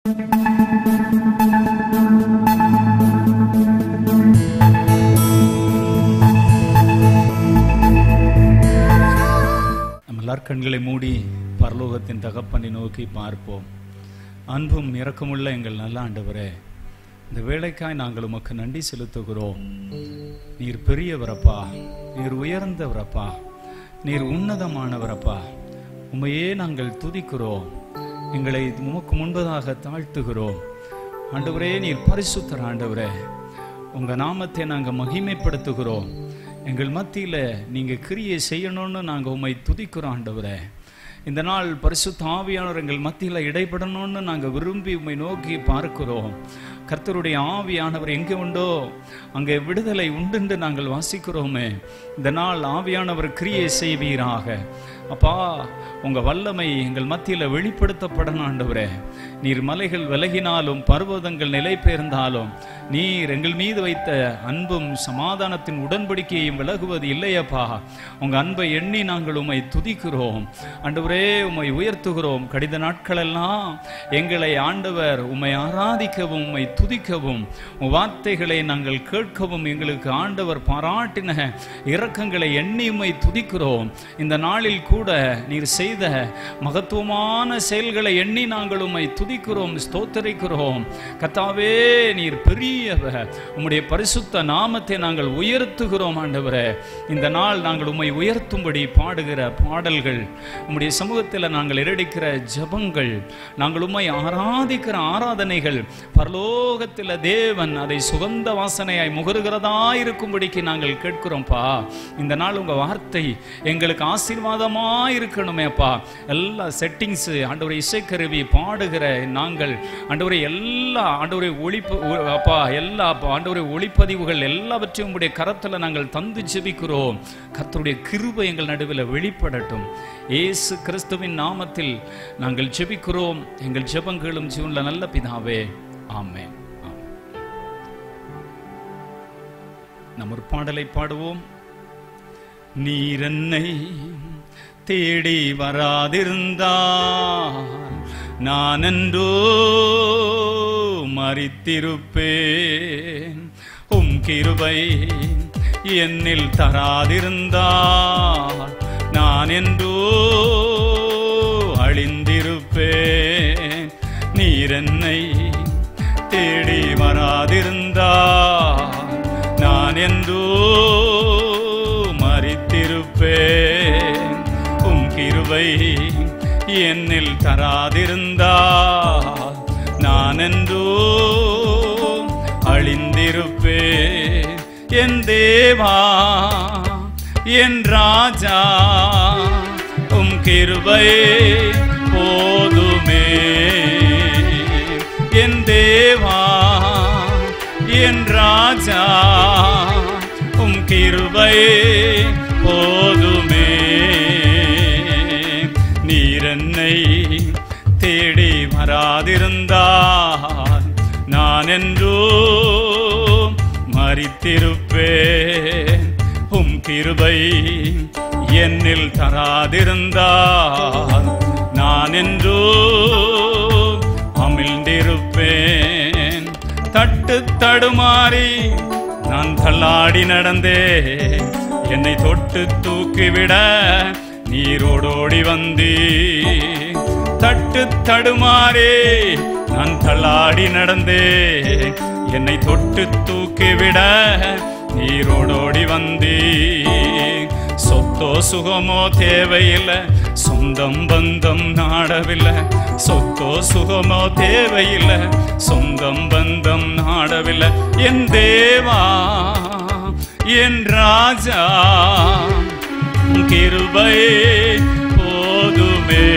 நம்ம எல்லார் கண்களை மூடி பரலோகத்தின் தகப்பனை நோக்கி பார்ப்போம் அன்பும் இரக்கமுள்ள எங்கள் நல்ல ஆண்டவரே இந்த வேலைக்காய் நாங்கள் உமக்கு நன்றி செலுத்துகிறோம் நீர் பெரியவரப்பா நீர் உயர்ந்தவரப்பா நீர் உன்னதமானவரப்பா உமையே நாங்கள் துதிக்கிறோம் எங்களை உமக்கு முன்பதாக தாழ்த்துகிறோம் ஆண்டவரே நீர் பரிசுத்தர் ஆண்டவரே உங்க நாமத்தை நாங்கள் மகிமைப்படுத்துகிறோம் எங்கள் மத்தியில் நீங்க கிரியை செய்யணும்னு நாங்கள் உம்மை துதிக்கிறோம் ஆண்டவரே இந்த நாள் பரிசுத்த ஆவியானவர் எங்கள் மத்தியில் இடைப்படணும்னு நாங்கள் விரும்பி உம்மை நோக்கி பார்க்கிறோம் கர்த்தருடைய ஆவியானவர் எங்கே உண்டோ அங்கே விடுதலை உண்டென்று நாங்கள் வாசிக்கிறோமே இந்த நாள் ஆவியானவர் கிரியை செய்வீராக அப்பா உங்க வல்லமை எங்கள் மத்தியில் வெளிப்படுத்தப்படணும் ஆண்டவரே நீர் மலைகள் விலகினாலும் பர்வதங்கள் நிலை பெயர்ந்தாலும் நீர் எங்கள் மீது வைத்த அன்பும் சமாதானத்தின் உடன்படிக்கையும் விலகுவது இல்லையப்பா உங்க அன்பை எண்ணி நாங்கள் உம்மை துதிக்கிறோம் ஆண்டவரே உம்மை உயர்த்துகிறோம் கடித நாட்களெல்லாம் எங்களை ஆண்டவர் உம்மை ஆராதிக்கவும் உம்மை துதிக்கவும் உம் வார்த்தைகளை நாங்கள் கேட்கவும் எங்களுக்கு ஆண்டவர் பாராட்டின இரக்கங்களை எண்ணி உம்மை துதிக்கிறோம் இந்த நாளில் கூட நீர் செய்த மகத்துவமான செயல்களை எண்ணி நாங்கள் உம்மை துதிக்கிறோம் ஸ்தோத்தரிக்கிறோம் கத்தாவே நீர் பெரியவர் உம்முடைய பரிசுத்த நாமத்தை நாங்கள் உயர்த்துகிறோம் ஆண்டவரே இந்த நாள் நாங்கள் உம்மை உயர்த்தும்படி பாடுகிற பாடல்கள் உம்முடைய சமூகத்தில் நாங்கள் இரடிக்கிற ஜபங்கள் நாங்கள் உம்மை ஆராதிக்கிற ஆராதனைகள் பரலோகத்தில் தேவன் அதை சுகந்த வாசனையாய் முகருகிறதா இருக்கும்படிக்கு நாங்கள் கேட்கிறோம்ப்பா இந்த நாள் உங்க வார்த்தை எங்களுக்கு ஆசீர்வாதமா இருக்கணுமேப்பா எல்லா செட்டிங்ஸ் ஆண்டவரை இசைக்கருவி பாடுகிற நாங்கள் ஆண்டவரை எல்லா ஆண்டவரை ஒளிப்பு ஒ- அப்பா எல்லா அப்பா, ஆண்டவரை ஒளிப்பதிவுகள் எல்லாவற்றையும் உங்களுடைய கரத்துல நாங்கள் தந்து ஜெபிக்கிறோம் கர்த்தருடைய கிருபை எங்கள் நடுவில் வெளிப்படட்டும் இயேசு கிறிஸ்துவின் நாமத்தில் நாங்கள் ஜெபிக்கிறோம் எங்கள் ஜெபங்களும் ஜீவன்ல நல்ல பிதாவே ஆமென் ஆமென். நம்ம ஒரு பாடலை பாடுவோம் நீர் என்னை தேடி வராதிருந்தால் நான் என்றோ மறித்திருப்பேன் உம் கிருபை என்னில் தராதிருந்தால் நான் என்றோ அழிந்திருப்பேன் நீர் என்னை தேடி வராதிருந்தால் நான் என்றோ மறித்திருப்பேன் உம் கிருபை என்னில் தராதிருந்தால் நான் என்றோ அழிந்திருப்பேன் என் தேவா என் ராஜா உம் கிருபை போதுமே என் தேவா என் ராஜா உம் கிருபை போதுமே நீர் என்னை தேடி வராதிருந்தால் நான் என்றோ மறித்திருப்பேன் உம் கிருபை என்னில் தராதிருந்தால் நான் என்றோ அமிழ்ந்திருப்பேன் தட்டு தடுமாறி நான் தள்ளாடி நடந்தே என்னை தொட்டு தூக்கிவிட நீரோடோடி வந்தீ தட்டு தடுமாறே நான் தள்ளாடி நடந்தே என்னை தொட்டு தூக்கிவிட நீரோடோடி வந்தீ சொத்தோ சுகமோ தேவையில்லை சொந்தம் பந்தம் நாடவில்லை சொத்தோ சுகமோ தேவையில்லை சொந்தம் பந்தம் நாடவில்லை என் தேவா என் ராஜா கிருபை போதுமே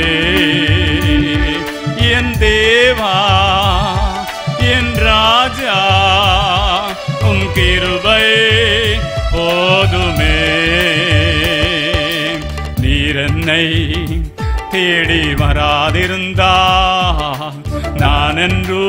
என் தேவா என் ராஜா உம் கிருபை போதுமே நீர் என்னை தேடி வராதிருந்தா நான் என்றோ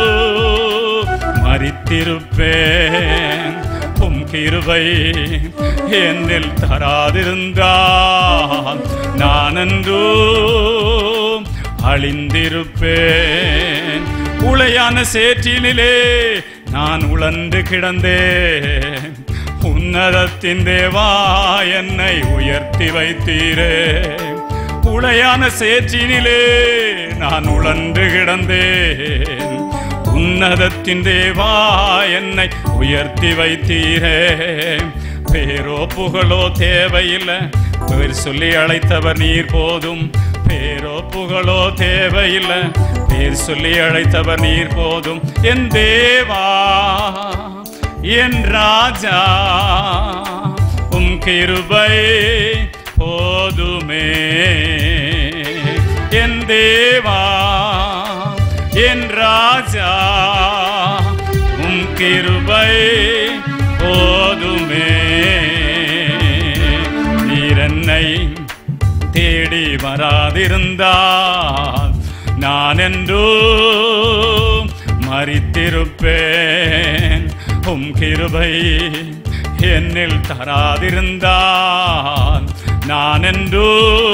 மறித்திருப்பேன் உம் கிருபை என்னில் தராதிருந்தால் நான் என்றோ அழிந்திருப்பேன் உளையான சேற்றினிலே நான் உழன்று கிடந்தேன் உன்னதத்தின் தேவா என்னை உயர்த்தி வைத்தீரே உளையான சேற்றினிலே நான் உழன்று கிடந்தேன் உன்னதத்தின் தேவா என்னை உயர்த்தி வைத்தீரே பேரோ புகழோ தேவையில்லை பேர் சொல்லி அழைத்தவர் நீர் போதும் பேரோ புகழோ தேவையில்லை பேர் சொல்லி அழைத்தவர் நீர் போதும் என் தேவா என் ராஜா உம் கிருபை போதுமே என் தேவா என் ராஜா உம் கிருபை போதுமே நீர் என்னை தேடி வராதிருந்தால் நான் என்றோ மறித்திருப்பேன் உம் கிருபை என்னில் தராதிருந்தால் நான் என்றோ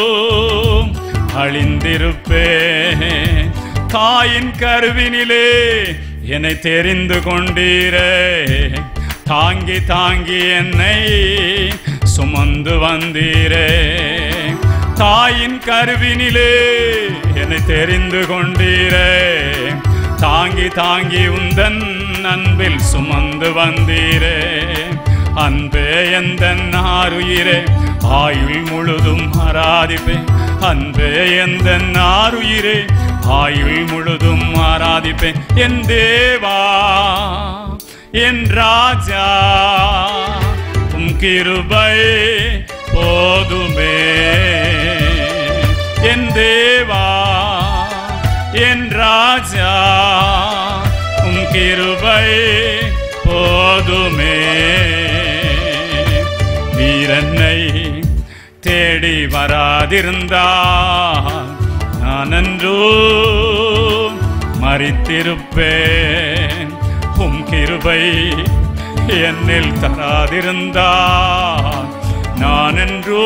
அழிந்திருப்பேன் தாயின் கருவினிலே என்னை தெரிந்து கொண்டீரே தாங்கி தாங்கி என்னை சுமந்து வந்தீரே தாயின் கருவினிலே என்னை தெரிந்து கொண்டீரே தாங்கி தாங்கி உந்தன் அன்பில் சுமந்து வந்தீரே அன்பே எந்த ஆறுயிரே ஆயுள் முழுதும் ஆராதிப்பேன் அன்பே எந்த ஆறுயிரே ஆயுள் முழுதும் ஆராதிப்பேன் என் தேவா என் ராஜா உம் கிருபை போதுமே என் தேவா என் ராஜா உம் கிருபை போதுமே வீரன்னை தேடி வராதிருந்தால் நான் அன்றோ மறித்திருப்பேன் உம் கிருபை என்னில் தராதிருந்தால் நான் என்றோ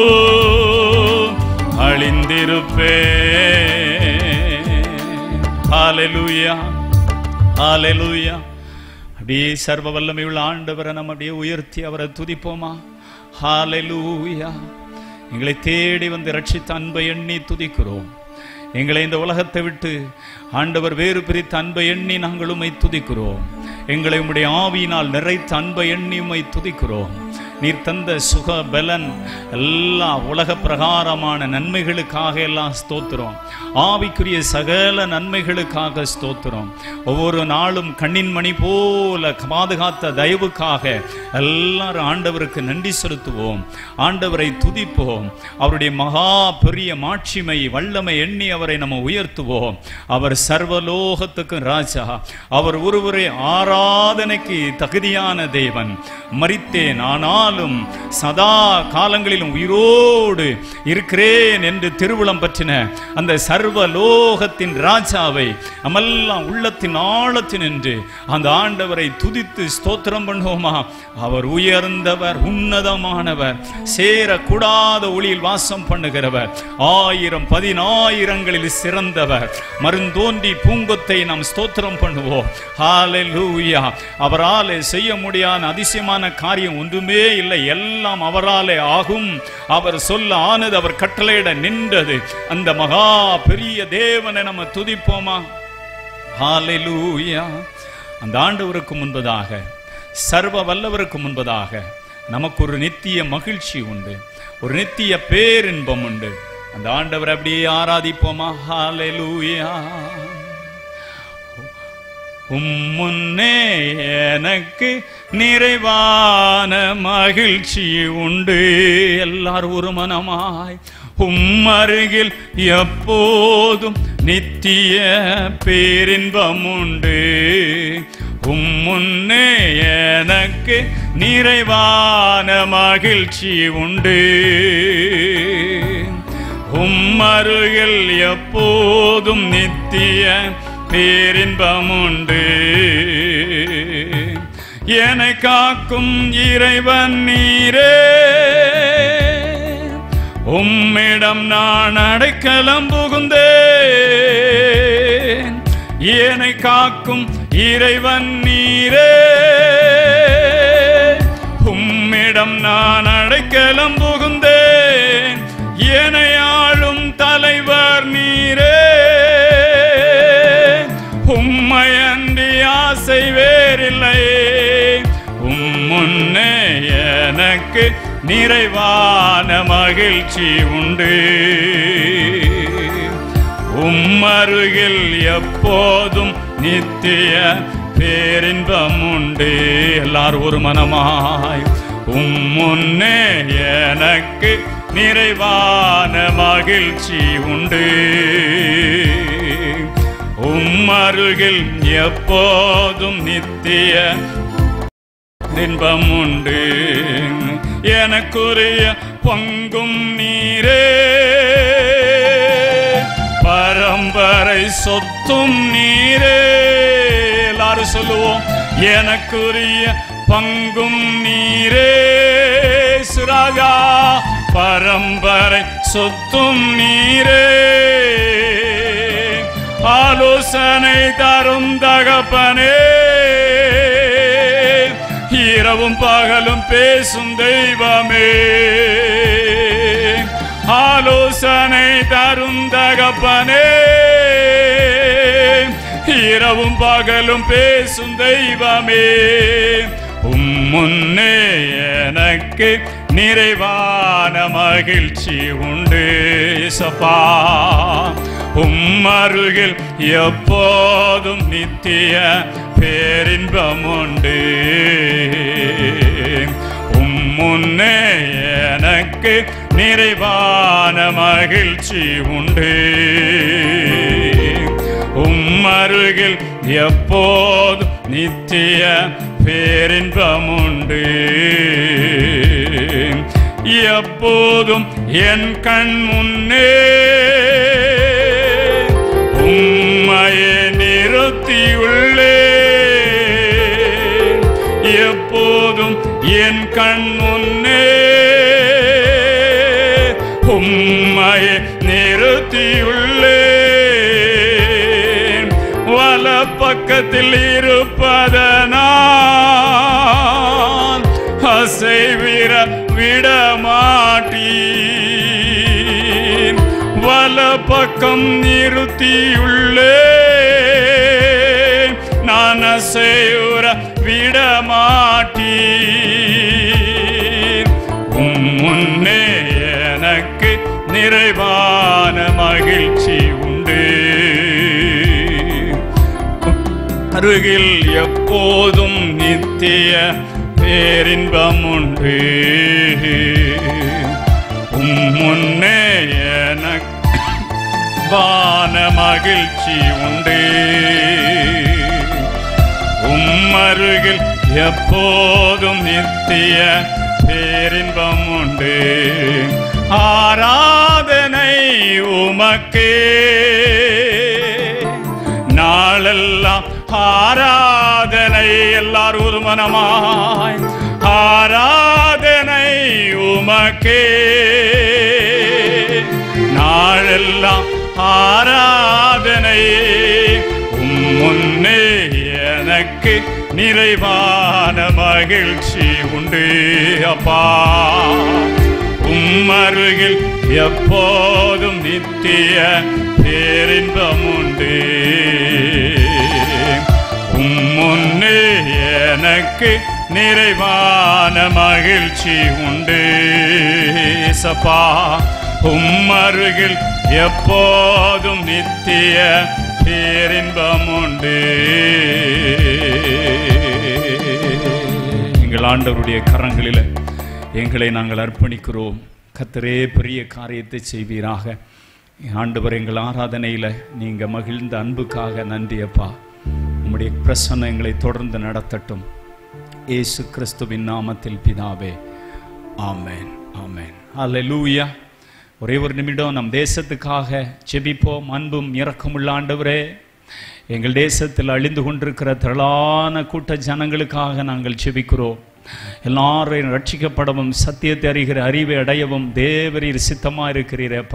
அழிந்திருப்பேன் ஹalleluya ஹalleluya அப்படியே சர்வ வல்லமையுள்ள ஆண்டவரை நம்ம அப்படியே உயர்த்தி அவரை துதிப்போமா ஹalleluya எங்களை தேடி வந்து ரட்சித்த அன்பை எண்ணி துதிக்கிறோம் எங்களை இந்த உலகத்தை விட்டு ஆண்டவர் வேறு பிரித்த அன்பை எண்ணி நாங்கள் உம்மை துதிக்கிறோம் எங்களை உம்முடைய ஆவியினால் நிறைத்த அன்பை எண்ணி உம்மை துதிக்கிறோம் நீர் தந்த சுக பலன் எல்லா உலக பிரகாரமான நன்மைகளுக்காக எல்லாம் ஸ்தோத்திரம் ஆவிக்குரிய சகல நன்மைகளுக்காக ஸ்தோத்திரம் ஒவ்வொரு நாளும் கண்ணின் மணி போல பாதுகாத்த தயவுக்காக எல்லாரும் ஆண்டவருக்கு நன்றி செலுத்துவோம் ஆண்டவரை துதிப்போம் அவருடைய மகா பெரிய மாட்சிமை வல்லமை எண்ணி அவரை நம்ம உயர்த்துவோம் அவர் சர்வலோகத்துக்கு ராஜா அவர் ஒருவரே ஆராதனைக்கு தகுதியான தேவன் மரித்தேன் ஆனாலும் சதா காலங்களிலும் உயிரோடு இருக்கிறேன் என்று திருவுளம் பற்றின அந்த சர்வலோகத்தின் ராஜாவை அமெல்லாம் உள்ளத்தின் ஆழத்தின் என்று அந்த ஆண்டவரை துதித்து ஸ்தோத்திரம் பண்ணுவோமா அவர் உயர்ந்தவர் உன்னதமானவர் சேரக்கூடாத ஒளியில் வாசம் பண்ணுகிறவர் ஆயிரம் பதினாயிரங்களில் சிறந்தவர் மருந்தோன்றி பூங்கொத்தை நாம் ஸ்தோத்திரம் பண்ணுவோம் ஹalleluya அவராலே செய்ய முடியாத அதிசயமான காரியம் ஒன்றுமே இல்லை எல்லாம் அவராலே ஆகும் அவர் சொல்ல ஆனது அவர் கட்டளையிட நின்றது அந்த மகா பெரிய தேவனை நம்ம துதிப்போமா ஹalleluya அந்த ஆண்டவருக்கு முன்பதாக சர்வ வல்லவருக்கு முன்பதாக நமக்கு ஒரு நித்திய மகிழ்ச்சி உண்டு ஒரு நித்திய பேரின்பம் உண்டு அந்த ஆண்டவர் அப்படியே ஆராதிப்போமா ஹalleluya உம் முன்னே எனக்கு நிறைவான மகிழ்ச்சி உண்டு எல்லாரும் ஒரு மனமாய் உம் அருகில் எப்போதும் நித்திய பேரின்பம் உண்டு உம் முன்னே எனக்கு நிறைவான மகிழ்ச்சி உண்டு உம் அருகில் எப்போதும் நித்திய பேரின்பம் உண்டு என்னை காக்கும் இறைவன் நீரே உம்மிடம் நான் அடைக்கலம் புகுந்தேன் என்னை காக்கும் இறைவன் நீரே உம்மிடம் நான் அடைக்கலம் புகுந்தேன் என்னை ஆளும் தலைவர் நீரே உம்மை அன்றி ஆசை வேறில்லை உம் முன்னே எனக்கு நிறைவான மகிழ்ச்சி உண்டு உம் அருகில் எப்போதும் நித்திய பேரின்பம் உண்டு எல்லாரும் ஒரு மனமாய் உம் முன்னே எனக்கு நிறைவான மகிழ்ச்சி உண்டு உம் அருகில் எப்போதும் நித்திய இன்பம் உண்டு எனக்குரிய பங்கும் நீரே பரம்பரை சொத்தும் நீரே எல்லாரும் சொல்லுவோம் எனக்குரிய பங்கும் நீரே சுராஜா பரம்பரை சொத்தும் நீரே ஆலோசனை தரும் தகப்பனே இரவும் பகலும் பேசும் தெய்வமே ஆலோசனை தரும் தகப்பனே இரவும் பகலும் பேசும் தெய்வமே உம் முன்னே எனக்கு நிறைவான மகிழ்ச்சி உண்டு சப்பா உம் அருகில் எப்போதும் நித்திய பேரின்பம் உண்டு உம் முன்னே எனக்கு நிறைவான மகிழ்ச்சி உண்டு உம் அருகில் எப்போதும் நித்திய பேரின்பம் உண்டு எப்போதும் என் கண் முன்னே உம்மையே நிறுத்தியுள்ளே எப்போதும் என் கண் முன்னே உம்மையே நிறுத்தியுள்ளே வல பக்கத்தில் இருப்பதனால் அசைவிர விடமாட்டீன் வல பக்கம் நிறுத்தியுள்ளே நான் அசையுற விடமாட்டீன் உம் முன்னே எனக்கு நிறைவான மகிழ்ச்சி உண்டு அருகில் எப்போதும் நித்திய பேரின்பம் உண்டு உம் முன்னே எனக்கு வான மகிழ்ச்சி உண்டு உம் அருகில் எப்போதும் நித்திய பேரின்பம் உண்டு ஆராதனை உமக்கே நாளெல்லாம் ஆராதனை எல்லாரும் ஒரு மனமாய் ஆராதனை உமக்கே நாளெல்லாம் ஆராதனை உம் முன்னே எனக்கு நிறைவான மகிழ்ச்சி உண்டு அப்பா உம் அருகில் எப்போதும் நித்திய பேரின்பம் உண்டு உம் முன்னே எனக்கு நிறைவான மகிழ்ச்சி உண்டு சப்பா உம் அருகில் எப்போதும் நித்திய பேரின்பம் உண்டு எங்கள் ஆண்டவருடைய கரங்களில் எங்களை நாங்கள் அர்ப்பணிக்கிறோம் கத்தரே பெரிய காரியத்தை செய்வீராக ஆண்டவர் எங்கள் ஆராதனையில் நீங்கள் மகிழ்ந்த அன்புக்காக நன்றி அப்பா உம்முடைய பிரசன்னம் எங்களை தொடர்ந்து நடத்தட்டும் இயேசு கிறிஸ்துவின் நாமத்தில் பிதாவே ஆமென் ஆமென் அல்லேலூயா ஒரே ஒரு நிமிடம் நம் தேசத்துக்காக ஜெபிப்போம் அன்பும் இரக்கமுள்ள ஆண்டவரே எங்கள் தேசத்தில் அழிந்து கொண்டிருக்கிற திரளான கூட்ட ஜனங்களுக்காக நாங்கள் ஜெபிக்கிறோம் எல்லாரையும் ரட்சிக்கப்படவும் சத்தியத்தை அறிகிற அறிவை அடையவும் தேவரீர் சித்தமாக இருக்கிறீரேப்பா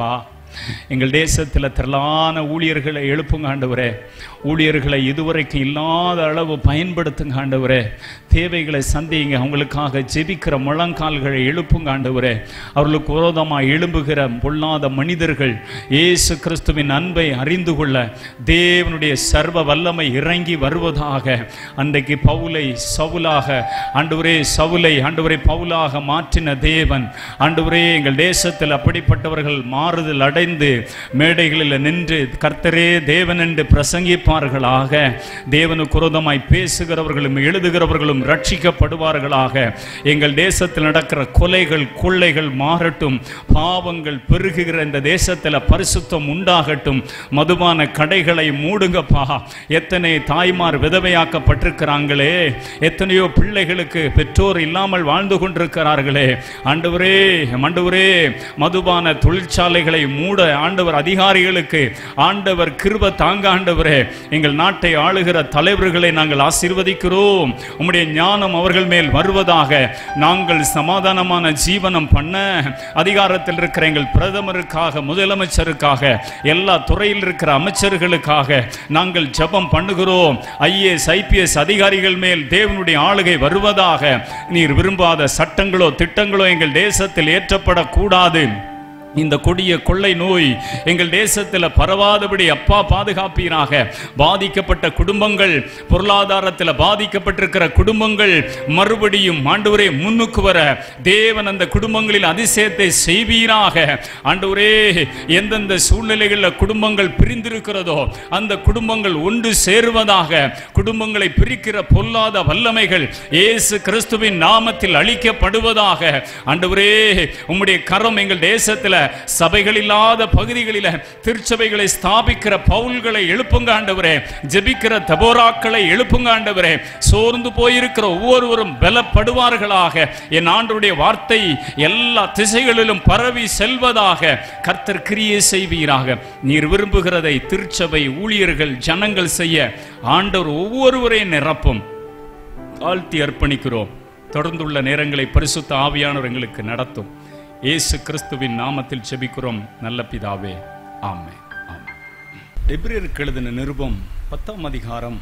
எங்கள் தேசத்தில் திரளான ஊழியர்களை எழுப்புங்க ஆண்டவரே ஊழியர்களை இதுவரைக்கும் இல்லாத அளவு பயன்படுத்துங்க ஆண்டவரே தேவைகளை சந்திங்க அவங்களுக்காக ஜெபிக்கிற முழங்கால்களை எழுப்புங்க ஆண்டவரே அவர்களுக்கு விரோதமாக எழும்புகிற பொல்லாத மனிதர்கள் இயேசு கிறிஸ்துவின் அன்பை அறிந்து கொள்ள தேவனுடைய சர்வ வல்லமை இறங்கி வருவதாக அன்றைக்கு பவுலை சவுலாக ஆண்டவரே சவுலை ஆண்டவரே பவுலாக மாற்றின தேவன் ஆண்டவரே எங்கள் தேசத்தில் அப்படிப்பட்டவர்கள் மாறுதல் அடைந்து மேடைகளில் நின்று கர்த்தரே தேவன் என்று பிரசங்கிப்பார்களாக தேவனுக்கு விரோதமாய் பேசுகிறவர்களும் எழுதுகிறவர்களும் ரட்சிக்கப்படுவார்களாக எங்கள் தேசத்தில் நடக்கிற கொலைகள் கொள்ளைகள் மாறட்டும் பாவங்கள் பெருகுகிற இந்த தேசத்தில் பரிசுத்தம் உண்டாகட்டும் மதுபான கடைகளை மூடுங்கப்பா எத்தனை தாய்மார் விதவையாக்கப்பட்டிருக்கிறாங்களே எத்தனையோ பிள்ளைகளுக்கு பெற்றோர் இல்லாமல் வாழ்ந்து கொண்டிருக்கிறார்களே ஆண்டவரே ஆண்டவரே மதுபான தொழிற்சாலைகளை மூட ஆண்டவர் அதிகாரிகளுக்கு ஆண்டவர் கிருப தாங்க ஆண்டவரே எங்கள் நாட்டை ஆளுகிற தலைவர்களை நாங்கள் ஆசீர்வதிக்கிறோம் உம்முடைய ஞானம் அவர்கள் மேல் வருவதாக நாங்கள் சமாதானமான ஜீவனம் பண்ண அதிகாரத்தில் இருக்கிற எங்கள் பிரதமருக்காக முதலமைச்சருக்காக எல்லா துறையில் இருக்கிற அமைச்சர்களுக்காக நாங்கள் ஜெபம் பண்ணுகிறோம் ஐஏஎஸ் ஐபிஎஸ் அதிகாரிகள் மேல் தேவனுடைய ஆளுகை வருவதாக நீர் விரும்பாத சட்டங்களோ திட்டங்களோ எங்கள் தேசத்தில் ஏற்றப்படக்கூடாது இந்த கொடிய கொள்ளை நோய் எங்கள் தேசத்தில் பரவாதபடி அப்பா பாதுகாப்பீராக பாதிக்கப்பட்ட குடும்பங்கள் பொருளாதாரத்தில் பாதிக்கப்பட்டிருக்கிற குடும்பங்கள் மறுபடியும் ஆண்டவரே முன்னுக்கு வர தேவன் அந்த குடும்பங்களில் அதிசயத்தை செய்வீராக ஆண்டவரே எந்தெந்த சூழ்நிலைகளில் குடும்பங்கள் பிரிந்திருக்கிறதோ அந்த குடும்பங்கள் ஒன்று சேருவதாக குடும்பங்களை பிரிக்கிற பொல்லாத வல்லமைகள் இயேசு கிறிஸ்துவின் நாமத்தில் அழிக்கப்படுவதாக ஆண்டவரே உம்முடைய கரம் எங்கள் தேசத்தில் சபைகள் இல்லாத பகுதிகளில் திருச்சபைகளை ஸ்தாபிக்கிற பவுல்களை எழுப்புங்க ஆண்டவரே ஜெபிக்கிற தபோராக்களை எழுப்புங்க ஆண்டவரே சோர்ந்து போயிருக்கிற ஒவ்வொருவரும் பலப்படுவார்களாக என் ஆண்டவருடைய வார்த்தை எல்லா திசைகளிலும் பரவி செல்வதாக கர்த்தர் கிரியை செய்வீராக நீர் விரும்புகிறதை திருச்சபை ஊழியர்கள் ஜனங்கள் செய்ய ஆண்டவர் ஒவ்வொருவரையும் நிரப்பும் தாழ்த்தி அர்ப்பணிக்கிறோம் தொடர்ந்துள்ள நேரங்களை பரிசுத்த ஆவியானவர் எங்களுக்கு நடத்தும் இயேசு கிறிஸ்துவின் நாமத்தில் செபிக்கிறோம் நல்ல பிதாவே ஆமே ஆமே எபிரியருக்கு எழுதின நிருபம் பத்தாம் அதிகாரம்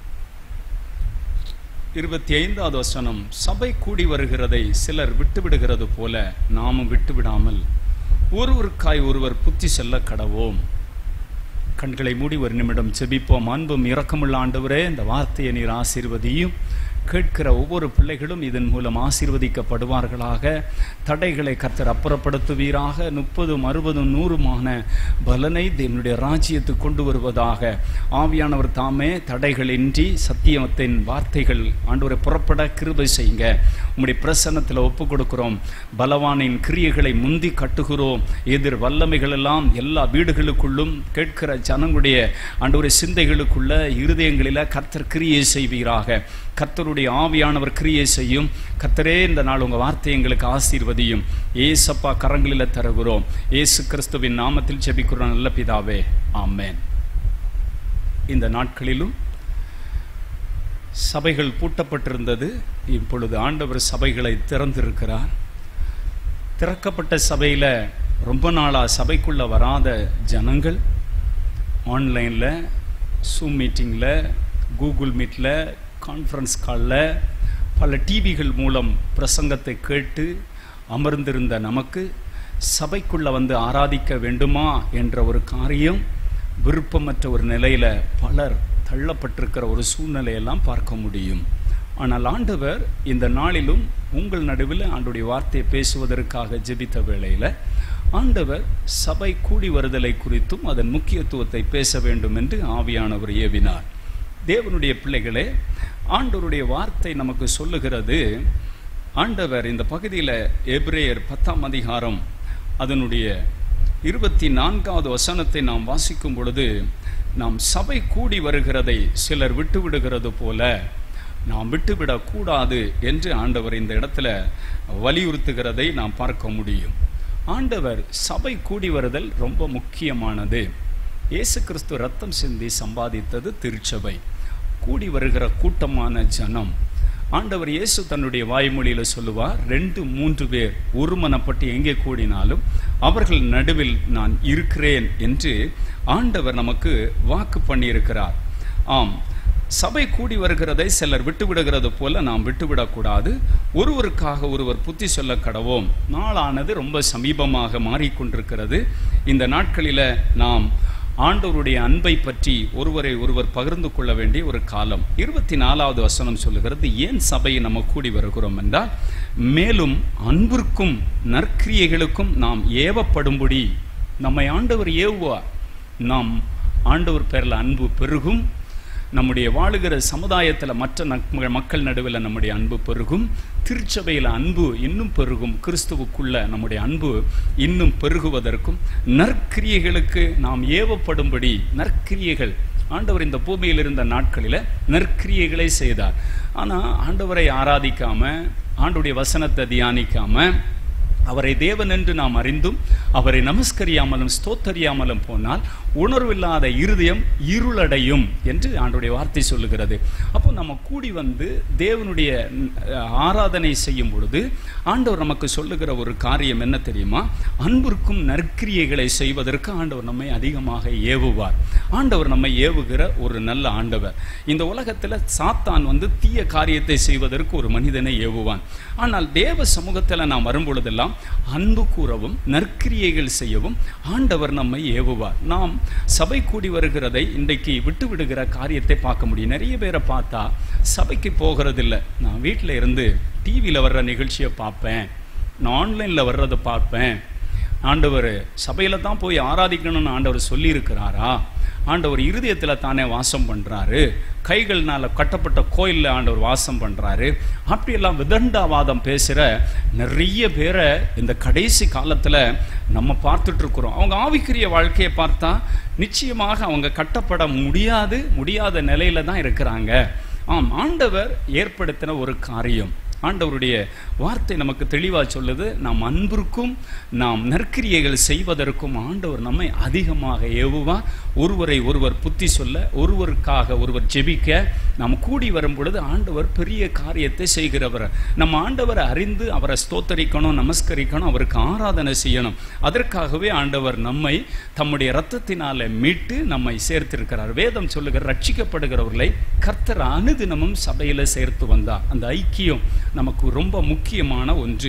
இருபத்தி ஐந்தாவது வசனம் சபை கூடி வருகிறதை சிலர் விட்டுவிடுகிறது போல நாமும் விட்டுவிடாமல் ஒருவருக்காய் ஒருவர் புத்தி செல்ல கடவோம் கண்களை மூடி ஒரு நிமிடம் செபிப்போம் அன்பும் இரக்கமுள்ள ஆண்டவரே இந்த வார்த்தையை நீர் ஆசீர்வதியும் கேட்கிற ஒவ்வொரு பிள்ளைகளும் இதன் மூலம் ஆசீர்வதிக்கப்படுவார்களாக தடைகளை கர்த்தர் அப்புறப்படுத்துவீராக முப்பதும் அறுபதும் நூறுமான பலனை தேவனுடைய ராஜ்யத்துக்கு கொண்டு வருவதாக ஆவியானவர் தாமே தடைகளின்றி சத்தியத்தின் வார்த்தைகள் ஆண்டவரை புறப்பட கிருபை செய்யுங்க உம்முடைய பிரசன்னத்தில் ஒப்பு கொடுக்கிறோம் பலவானின் கிரியைகளை முந்தி கட்டுகிறோம் எதிர் வல்லமைகள் எல்லாம் எல்லா வீடுகளுக்குள்ளும் கேட்கிற ஜனங்களுடைய ஆண்டவரை சிந்தைகளுக்குள்ள இருதயங்களில் கர்த்தர் கிரியை செய்வீராக கர்த்தருடைய ஆவியானவர் கிரியை செய்யும் கர்த்தரே இந்த நாள் உங்கள் வார்த்தை எங்களுக்கு ஆசீர்வதியும் ஏசப்பா கரங்களில் தருகிறோம் ஏசு கிறிஸ்துவின் நாமத்தில் ஜெபிக்கிறோம் நல்ல பிதாவே ஆமேன் இந்த நாட்களிலும் சபைகள் பூட்டப்பட்டிருந்தது இப்பொழுது ஆண்டவர் சபைகளை திறந்திருக்கிறார் திறக்கப்பட்ட சபையில் ரொம்ப நாளாக சபைக்குள்ளே வராத ஜனங்கள் ஆன்லைனில் சூம் மீட்டிங்கில் கூகுள் மீட்டில் கான்ஃபரன்ஸ் காலில் பல டிவிகள் மூலம் பிரசங்கத்தை கேட்டு அமர்ந்திருந்த நமக்கு சபைக்குள்ளே வந்து ஆராதிக்க வேண்டுமா என்ற ஒரு காரியம் விருப்பமற்ற ஒரு நிலையில் பலர் தள்ளப்பட்டிருக்கிற ஒரு சூழ்நிலையெல்லாம் பார்க்க முடியும் ஆனால் ஆண்டவர் இந்த நாளிலும் உங்கள் நடுவில் ஆண்டுடைய வார்த்தையை பேசுவதற்காக ஜெபித்த வேளையில் ஆண்டவர் சபை கூடி வருதலை குறித்தும் அதன் முக்கியத்துவத்தை பேச வேண்டும் என்று ஆவியானவர் ஏவினார் தேவனுடைய பிள்ளைகளே ஆண்டவருடைய வார்த்தை நமக்கு சொல்லுகிறது ஆண்டவர் இந்த பகுதியில் எப்ரேயர் பத்தாம் அதிகாரம் அதனுடைய இருபத்தி நான்காவது வசனத்தை நாம் வாசிக்கும் பொழுது நாம் சபை கூடி வருகிறதை சிலர் விட்டுவிடுகிறது போல நாம் விட்டுவிடக்கூடாது என்று ஆண்டவர் இந்த இடத்துல வலியுறுத்துகிறதை நாம் பார்க்க முடியும் ஆண்டவர் சபை கூடி வருதல் ரொம்ப முக்கியமானது இயேசு கிறிஸ்து ரத்தம் சிந்தி சம்பாதித்தது திருச்சபை கூடி வருகிற கூட்டமான ஜனம் ஆண்டவர் இயேசு தன்னுடைய வாய்மொழியில சொல்லுவார் ரெண்டு மூன்று பேர் ஒருமனப்பட்டு எங்கே கூடினாலும் அவர்கள் நடுவில் நான் இருக்கிறேன் என்று ஆண்டவர் நமக்கு வாக்கு பண்ணியிருக்கிறார் ஆம் சபை கூடி வருகிறதை சிலர் விட்டு விடுகிறது போல நாம் விட்டுவிடக்கூடாது ஒருவருக்காக ஒருவர் புத்தி சொல்ல கடவோம் நாளானது ரொம்ப சமீபமாக மாறிக்கொண்டிருக்கிறது இந்த நாட்களில் நாம் ஆண்டவருடைய அன்பை பற்றி ஒருவரை ஒருவர் பகிர்ந்து கொள்ள வேண்டிய ஒரு காலம் இருபத்தி நாலாவது வசனம் சொல்லுகிறது ஏன் சபையை நம்ம கூடி வருகிறோம் என்றால் மேலும் அன்பிற்கும் நற்கிரியைகளுக்கும் நாம் ஏவப்படும்படி நம்மை ஆண்டவர் ஏவுவார் நாம் ஆண்டவர் பேரில் அன்பு பெருகும் நம்முடைய வாழுகிற சமுதாயத்தில் மற்ற நக்- மக்கள் நடுவில் நம்முடைய அன்பு பெருகும் திருச்சபையில் அன்பு இன்னும் பெருகும் கிறிஸ்துவுக்குள்ள நம்முடைய அன்பு இன்னும் பெருகுவதற்கும் நற்கிரியைகளுக்கு நாம் ஏவப்படும்படி நற்கிரியைகள் ஆண்டவர் இந்த பூமியில் இருந்த நாட்களில் நற்கிரியைகளை செய்தார் ஆனால் ஆண்டவரை ஆராதிக்காம ஆண்டுடைய வசனத்தை தியானிக்காம அவரை தேவன் என்று நாம் அறிந்தும் அவரை நமஸ்கரியாமலும் ஸ்தோத்தரியாமலும் போனால் உணர்வில்லாத இருதயம் இருளடையும் என்று ஆண்டுடைய வார்த்தை சொல்லுகிறது அப்போ நம்ம கூடி வந்து தேவனுடைய அஹ், ஆராதனை செய்யும் பொழுது ஆண்டவர் நமக்கு சொல்லுகிற ஒரு காரியம் என்ன தெரியுமா அன்பிற்கும் நற்கிரியைகளை செய்வதற்கு ஆண்டவர் நம்மை அதிகமாக ஏவுவார் ஆண்டவர் நம்மை ஏவுகிற ஒரு நல்ல ஆண்டவர் இந்த உலகத்தில் சாத்தான் வந்து தீய காரியத்தை செய்வதற்கு ஒரு மனிதனை ஏவுவான் ஆனால் தேவ சமூகத்தில் நாம் வரும்பொழுதெல்லாம் அன்பு கூறவும் நற்கிரியைகள் செய்யவும் ஆண்டவர் நம்மை ஏவுவார் நாம் சபை கூடி வருகிறதை இன்றைக்கு விட்டு விடுகிற காரியத்தை பார்க்க முடியும் நிறைய பேரை பார்த்தா சபைக்கு போகிறதில்ல நான் வீட்டில் இருந்து டிவியில் வர்ற நிகழ்ச்சியை பார்ப்பேன் நான் ஆன்லைனில் வர்றதை பார்ப்பேன் ஆண்டவர் சபையில் தான் போய் ஆராதிக்கணும்னு ஆண்டவர் சொல்லியிருக்கிறாரா ஆண்டவர் இருதயத்தில் தானே வாசம் பண்ணுறாரு கைகள்னால கட்டப்பட்ட கோயிலில் ஆண்டவர் வாசம் பண்ணுறாரு அப்படியெல்லாம் விதண்டாவாதம் பேசுகிற நிறைய பேரை இந்த கடைசி காலத்தில் நம்ம பார்த்துட்டு இருக்கிறோம் அவங்க ஆவிக்குரிய வாழ்க்கையை பார்த்தா நிச்சயமாக அவங்க கட்டப்பட முடியாது முடியாத நிலையில தான் இருக்கிறாங்க ஆம் ஆண்டவர் ஏற்படுத்தின ஒரு காரியம் ஆண்டவருடைய வார்த்தை நமக்கு தெளிவாக சொல்லுது நாம் அன்பிற்கும் நாம் நற்கிரியைகள் செய்வதற்கும் ஆண்டவர் நம்மை அதிகமாக ஏவுவார் ஒருவரை ஒருவர் புத்தி சொல்ல ஒருவருக்காக ஒருவர் ஜெபிக்க நாம் கூடி வரும் பொழுது ஆண்டவர் பெரிய காரியத்தை செய்கிறவர் நம்ம ஆண்டவரை அறிந்து அவரை ஸ்தோத்தரிக்கணும் நமஸ்கரிக்கணும் அவருக்கு ஆராதனை செய்யணும் அதற்காகவே ஆண்டவர் நம்மை தம்முடைய இரத்தத்தினால மீட்டு நம்மை சேர்த்திருக்கிறார் வேதம் சொல்லுகிற ரட்சிக்கப்படுகிறவர்களை கர்த்தர் அனுதினமும் சபையில சேர்த்து வந்தார் அந்த ஐக்கியம் நமக்கு ரொம்ப முக்கியமான ஒன்று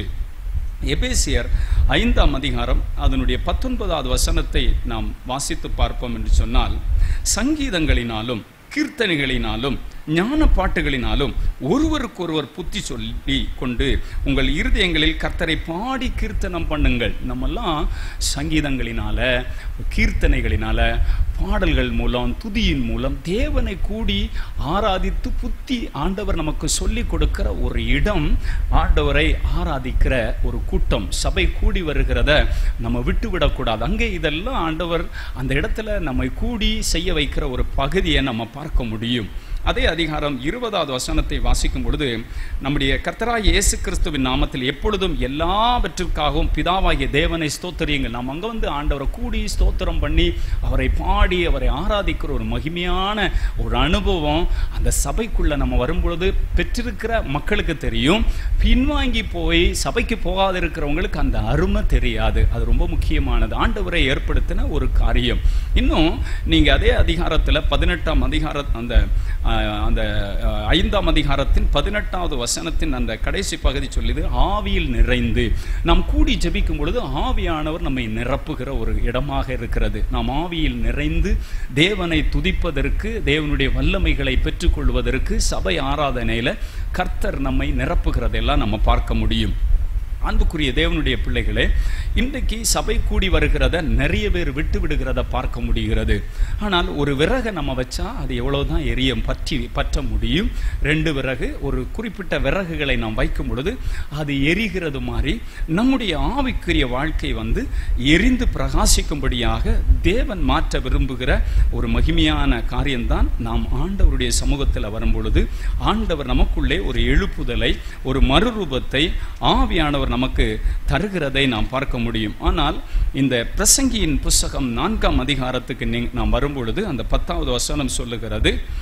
எபேசியர் ஐந்தாம் அதிகாரம் அதனுடைய பத்தொன்பதாவது வசனத்தை நாம் வாசித்து பார்ப்போம் என்று சொன்னால் சங்கீதங்களினாலும் கீர்த்தனைகளினாலும் ஞான பாட்டுகளினாலும் ஒருவருக்கொருவர் புத்தி சொல்லி கொண்டு உங்கள் இருதயங்களில் கர்த்தரை பாடி கீர்த்தனம் பண்ணுங்கள் நம்மெல்லாம் சங்கீதங்களினால கீர்த்தனைகளினால பாடல்கள் மூலம் துதியின் மூலம் தேவனை கூடி ஆராதித்து புத்தி ஆண்டவர் நமக்கு சொல்லி கொடுக்கிற ஒரு இடம் ஆண்டவரை ஆராதிக்கிற ஒரு கூட்டம் சபை கூடி வருகிறத நம்ம விட்டு விடக்கூடாது அங்கே இதெல்லாம் ஆண்டவர் அந்த இடத்துல நம்மை கூடி செய்ய வைக்கிற ஒரு பகுதியை நம்ம பார்க்க முடியும் அதே அதிகாரம் இருபதாவது வசனத்தை வாசிக்கும் பொழுது நம்முடைய கர்த்தராகிய இயேசு கிறிஸ்துவின் நாமத்தில் எப்பொழுதும் எல்லாவற்றிற்காகவும் பிதாவாகிய தேவனை ஸ்தோத்தரியுங்கள் நாம் அங்கே வந்து ஆண்டவரை கூடி ஸ்தோத்திரம் பண்ணி அவரை பாடி அவரை ஆராதிக்கிற ஒரு மகிமையான ஒரு அனுபவம் அந்த சபைக்குள்ள நம்ம வரும்பொழுது பெற்றிருக்கிற மக்களுக்கு தெரியும் பின்வாங்கி போய் சபைக்கு போகாது இருக்கிறவங்களுக்கு அந்த அருமை தெரியாது அது ரொம்ப முக்கியமானது ஆண்டவரை ஏற்படுத்தின ஒரு காரியம் இன்னும் நீங்க அதே அதிகாரத்துல பதினெட்டாம் அதிகார அந்த ஆஹ், அந்த ஆஹ், ஐந்தாம் அதிகாரத்தின் பதினெட்டாவது வசனத்தின் அந்த கடைசி பகுதி சொல்லுது ஆவியில் நிறைந்து நாம் கூடி ஜெபிக்கும் பொழுது ஆவியானவர் நம்மை நிரப்புகிற ஒரு இடமாக இருக்கிறது நாம் ஆவியில் நிறைந்து தேவனை துதிப்பதற்கு தேவனுடைய வல்லமைகளை பெற்றுக்கொள்வதற்கு சபை ஆராதனையில கர்த்தர் நம்மை நிரப்புகிறதெல்லாம் நம்ம பார்க்க முடியும் அன்புக்குரிய தேவனுடைய பிள்ளைகளே இன்றைக்கு சபை கூடி வருகிறத நிறைய பேர் விட்டு விடுகிறத பார்க்க முடிகிறது ஆனால் ஒரு விறகை நம்ம வச்சா அது எவ்வளவுதான் எரியும் பற்றி பற்ற முடியும் ரெண்டு விறகு ஒரு குறிப்பிட்ட விறகுகளை நாம் வைக்கும் பொழுது அது எரிகிறது மாதிரி நம்முடைய ஆவிக்குரிய வாழ்க்கை வந்து எரிந்து பிரகாசிக்கும்படியாக தேவன் மாற்ற விரும்புகிற ஒரு மகிமையான காரியம்தான் நாம் ஆண்டவருடைய சமூகத்தில் வரும் பொழுது ஆண்டவர் நமக்குள்ளே ஒரு எழுப்புதலை ஒரு மறுரூபத்தை ஆவியானவர் நமக்கு தருகிறதை நாம் பார்க்க முடியும் ஆனால் இந்த பிரசங்கியின் புஸ்தகம் நான்காம் அதிகாரத்துக்கு நீ நாம் வரும்பொழுது அந்த பத்தாவது வசனம் சொல்லுகிறது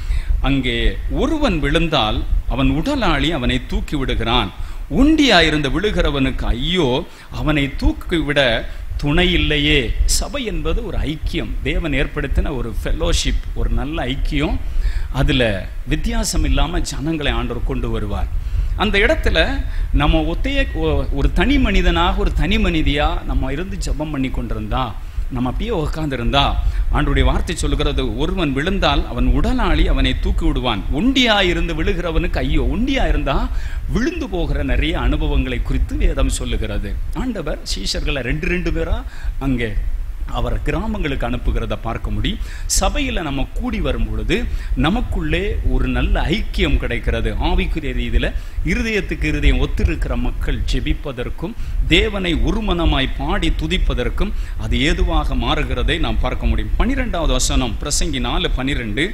அங்கே ஒருவன் விழுந்தால் அவன் உடலாளி அவனை தூக்கி விடுகிறான் உண்டியாயிருந்த விழுகிறவனுக்கு ஐயோ அவனை தூக்கிவிட துணை இல்லையே சபை என்பது ஒரு ஐக்கியம் தேவன் ஏற்படுத்தின ஒரு ஃபெலோஷிப் ஒரு நல்ல ஐக்கியம் அதில் வித்தியாசம் இல்லாமல் ஜனங்களை ஆண்டவர் கொண்டு வருவார் அந்த இடத்துல நம்ம ஒத்தைய ஒ- ஒரு தனி மனிதனாக ஒரு தனி மனிதியா நம்ம இருந்து ஜெபம் பண்ணி கொண்டிருந்தா நம்ம அப்படியே உட்கார்ந்திருந்தா ஆண்டுடைய வார்த்தை சொல்லுகிறது ஒருவன் விழுந்தால் அவன் உடலாளி அவனை தூக்கி விடுவான் ஒண்டியா இருந்து விழுகிறவனுக்கு ஐயோ ஒண்டியா இருந்தா விழுந்து போகிற நிறைய அனுபவங்களை குறித்து வேதம் சொல்லுகிறது ஆண்டவர் சீஷர்களை ரெண்டு ரெண்டு பேரா அங்கே அவர் கிராமங்களுக்கு அனுப்புகிறத பார்க்க முடியும் சபையில் நம்ம கூடி வரும் பொழுது நமக்குள்ளே ஒரு நல்ல ஐக்கியம் கிடைக்கிறது ஆவிக்குரிய ரீதியில் இருதயத்துக்கு இருதயம் ஒத்திருக்கிற மக்கள் ஜெபிப்பதற்கும் தேவனை ஒருமனமாய் பாடி துதிப்பதற்கும் அது ஏதுவாக மாறுகிறதை நாம் பார்க்க முடியும் பனிரெண்டாவது வசனம் பிரசங்கி நாலு பனிரெண்டு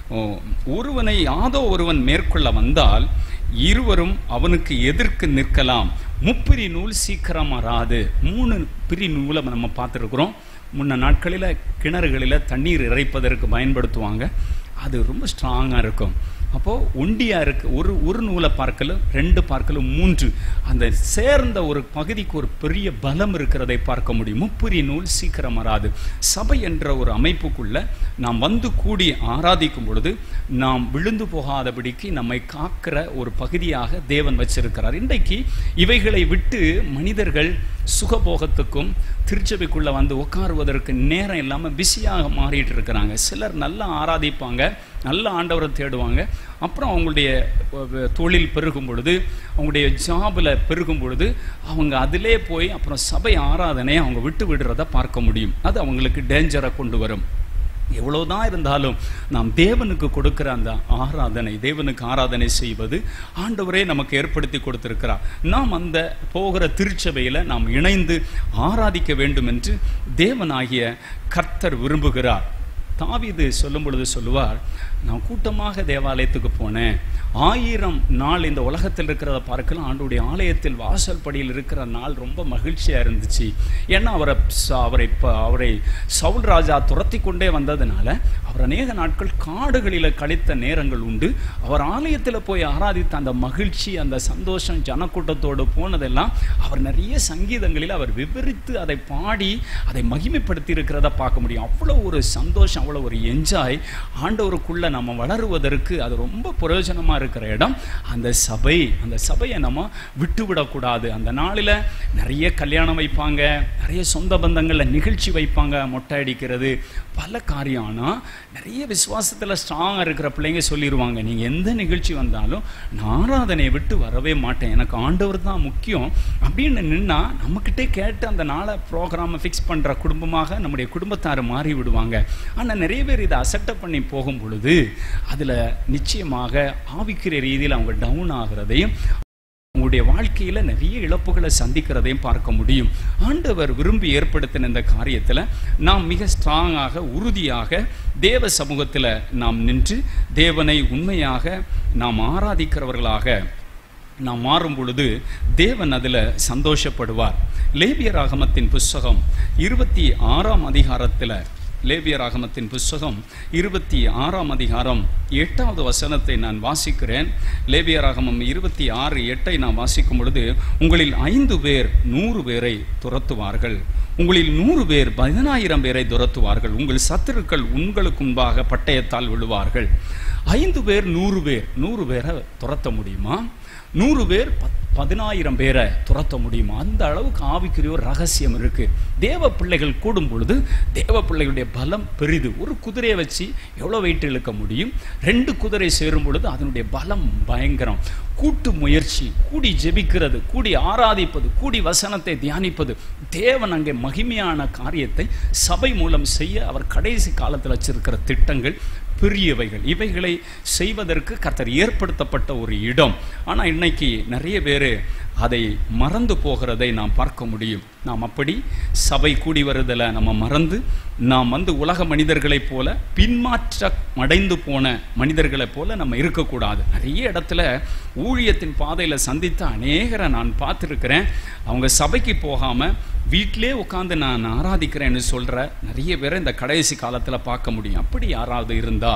ஒருவனை யாதோ ஒருவன் மேற்கொள்ள வந்தால் இருவரும் அவனுக்கு எதிர்க்கு நிற்கலாம் முப்பிரி நூல் சீக்கிரம் வராது மூணு பிரி நூலை நம்ம பார்த்துருக்குறோம் முன்ன நாட்களில் கிணறுகளில் தண்ணீர் இறைப்பதற்கு பயன்படுத்துவாங்க அது ரொம்ப ஸ்ட்ராங்காக இருக்கும் அப்போது ஒண்டியாக இருக்கு ஒரு ஒரு நூலை பார்க்கலும் ரெண்டு பார்க்கலும் மூன்று அந்த சேர்ந்த ஒரு பகுதிக்கு ஒரு பெரிய பலம் இருக்கிறதை பார்க்க முடியும் முப்புரி நூல் சீக்கிரம் வராது சபை என்ற ஒரு அமைப்புக்குள்ள நாம் வந்து கூடி ஆராதிக்கும் பொழுது நாம் விழுந்து போகாதபடிக்கு நம்மை காக்கிற ஒரு பகுதியாக தேவன் வச்சிருக்கிறார் இன்றைக்கு இவைகளை விட்டு மனிதர்கள் சுகபோகத்துக்கும் திருச்சபைக்குள்ள வந்து உட்காருவதற்கு நேரம் இல்லாமல் பிஸியாக மாறிட்டு இருக்கிறாங்க சிலர் நல்லா ஆராதிப்பாங்க நல்ல ஆண்டவரை தேடுவாங்க அப்புறம் அவங்களுடைய அஹ், தொழில் பெருகும் பொழுது அவங்களுடைய ஜாபில் பெருகும் பொழுது அவங்க அதிலே போய் அப்புறம் சபை ஆராதனையை அவங்க விட்டு விடுறத பார்க்க முடியும் அது அவங்களுக்கு டேஞ்சரை கொண்டு வரும் எவ்வளவுதான் இருந்தாலும் நாம் தேவனுக்கு கொடுக்கிற அந்த ஆராதனை தேவனுக்கு ஆராதனை செய்வது ஆண்டவரே நமக்கு ஏற்படுத்தி கொடுத்திருக்கிறார் நாம் அந்த போகிற திருச்சபையில் நாம் இணைந்து ஆராதிக்க வேண்டும் என்று தேவனாகிய கர்த்தர் விரும்புகிறார் தாவீது சொல்லும் பொழுது சொல்லுவார் நான் கூட்டமாக தேவாலயத்துக்கு போனேன் ஆயிரம் நாள் இந்த உலகத்தில் இருக்கிறத பார்க்கலாம் ஆண்டுடைய ஆலயத்தில் வாசல் படியில் இருக்கிற நாள் ரொம்ப மகிழ்ச்சியாக இருந்துச்சு ஏன்னா அவரை ச- அவரை ப- அவரை சவுல் ராஜா துரத்தி கொண்டே வந்ததுனால அவர் அநேக நாட்கள் காடுகளில் கழித்த நேரங்கள் உண்டு அவர் ஆலயத்தில் போய் ஆராதித்த அந்த மகிழ்ச்சி அந்த சந்தோஷம் ஜனக்கூட்டத்தோடு போனதெல்லாம் அவர் நிறைய சங்கீதங்களில் அவர் விவரித்து அதை பாடி அதை மகிமைப்படுத்தி இருக்கிறத பார்க்க முடியும் அவ்வளோ ஒரு சந்தோஷம் அவ்வளோ ஒரு என்ஜாய் ஆண்டவருக்குள்ள நம்ம வளருவதற்கு அது ரொம்ப பிரயோஜனமாக இருக்கிற இடம் அந்த சபை அந்த சபையை நம்ம விட்டு விடக்கூடாது அந்த நாளில் நிறைய கல்யாணம் வைப்பாங்க நிறைய சொந்த பந்தங்களில் நிகழ்ச்சி வைப்பாங்க மொட்டை அடிக்கிறது பல காரியம் ஆனால் நிறைய விசுவாசத்தில் ஸ்ட்ராங்காக இருக்கிற பிள்ளைங்க சொல்லிடுவாங்க நீங்கள் எந்த நிகழ்ச்சி வந்தாலும் நான் ஆராதனையை விட்டு வரவே மாட்டேன் எனக்கு ஆண்டவர் தான் முக்கியம் அப்படின்னு நின்னா நம்மக்கிட்டே கேட்டு அந்த நாளை ப்ரோக்ராமை ஃபிக்ஸ் பண்ணுற குடும்பமாக நம்முடைய குடும்பத்தார் மாறி விடுவாங்க ஆனால் நிறைய பேர் இதை அசட்டை பண்ணி போகும் பொழுது அதில் நிச்சயமாக ஆவிக்கிற ரீதியில் அவங்க டவுன் ஆகிறதையும் உங்களுடைய வாழ்க்கையில நிறைய இழப்புகளை சந்திக்கிறதையும் பார்க்க முடியும் ஆண்டவர் விரும்பி ஏற்படுத்தின இந்த காரியத்துல நாம் மிக ஸ்ட்ராங்காக உறுதியாக தேவ சமூகத்துல நாம் நின்று தேவனை உண்மையாக நாம் ஆராதிக்கிறவர்களாக நாம் மாறும் பொழுது தேவன் அதில் சந்தோஷப்படுவார் லேபியராகமத்தின் புஸ்தகம் இருபத்தி ஆறாம் அதிகாரத்தில் லேபியராகமத்தின் புஸ்தகம் இருபத்தி ஆறாம் அதிகாரம் எட்டாவது வசனத்தை நான் வாசிக்கிறேன் லேபியராகமம் இருபத்தி ஆறு எட்டை நான் வாசிக்கும் பொழுது உங்களில் ஐந்து பேர் நூறு பேரை துரத்துவார்கள் உங்களில் நூறு பேர் பதினாயிரம் பேரை துரத்துவார்கள் உங்கள் சத்துருக்கள் உங்களுக்கு முன்பாக பட்டயத்தால் விழுவார்கள் ஐந்து பேர் நூறு பேர் நூறு பேரை துரத்த முடியுமா நூறு பேர் பத்- பதினாயிரம் பேரை துரத்த முடியுமா அந்த அளவுக்கு ஆவிக்குரிய ஒரு ரகசியம் இருக்கு தேவ பிள்ளைகள் கூடும் பொழுது தேவ பிள்ளைகளுடைய பலம் பெரிது ஒரு குதிரையை வச்சு எவ்வளோ வெயிட் இழுக்க முடியும் ரெண்டு குதிரை சேரும் பொழுது அதனுடைய பலம் பயங்கரம் கூட்டு முயற்சி கூடி ஜெபிக்கிறது கூடி ஆராதிப்பது கூடி வசனத்தை தியானிப்பது தேவன் அங்கே மகிமையான காரியத்தை சபை மூலம் செய்ய அவர் கடைசி காலத்தில் வச்சிருக்கிற திட்டங்கள் பெரியவைகள் இவைகளை செய்வதற்கு கர்த்தர் ஏற்படுத்தப்பட்ட ஒரு இடம் ஆனால் இன்னைக்கு நிறைய பேர் அதை மறந்து போகிறதை நாம் பார்க்க முடியும் நாம் அப்படி சபை கூடி வருதலை நம்ம மறந்து நாம் வந்து உலக மனிதர்களைப் போல பின்மாற்ற அடைந்து போன மனிதர்களைப் போல நம்ம இருக்கக்கூடாது நிறைய இடத்துல ஊழியத்தின் பாதையில் சந்தித்த அநேகரை நான் பார்த்துருக்கிறேன் அவங்க சபைக்கு போகாமல் வீட்டிலே உட்காந்து நான் ஆராதிக்கிறேன்னு சொல்கிற நிறைய பேரை இந்த கடைசி காலத்தில் பார்க்க முடியும் அப்படி யாராவது இருந்தா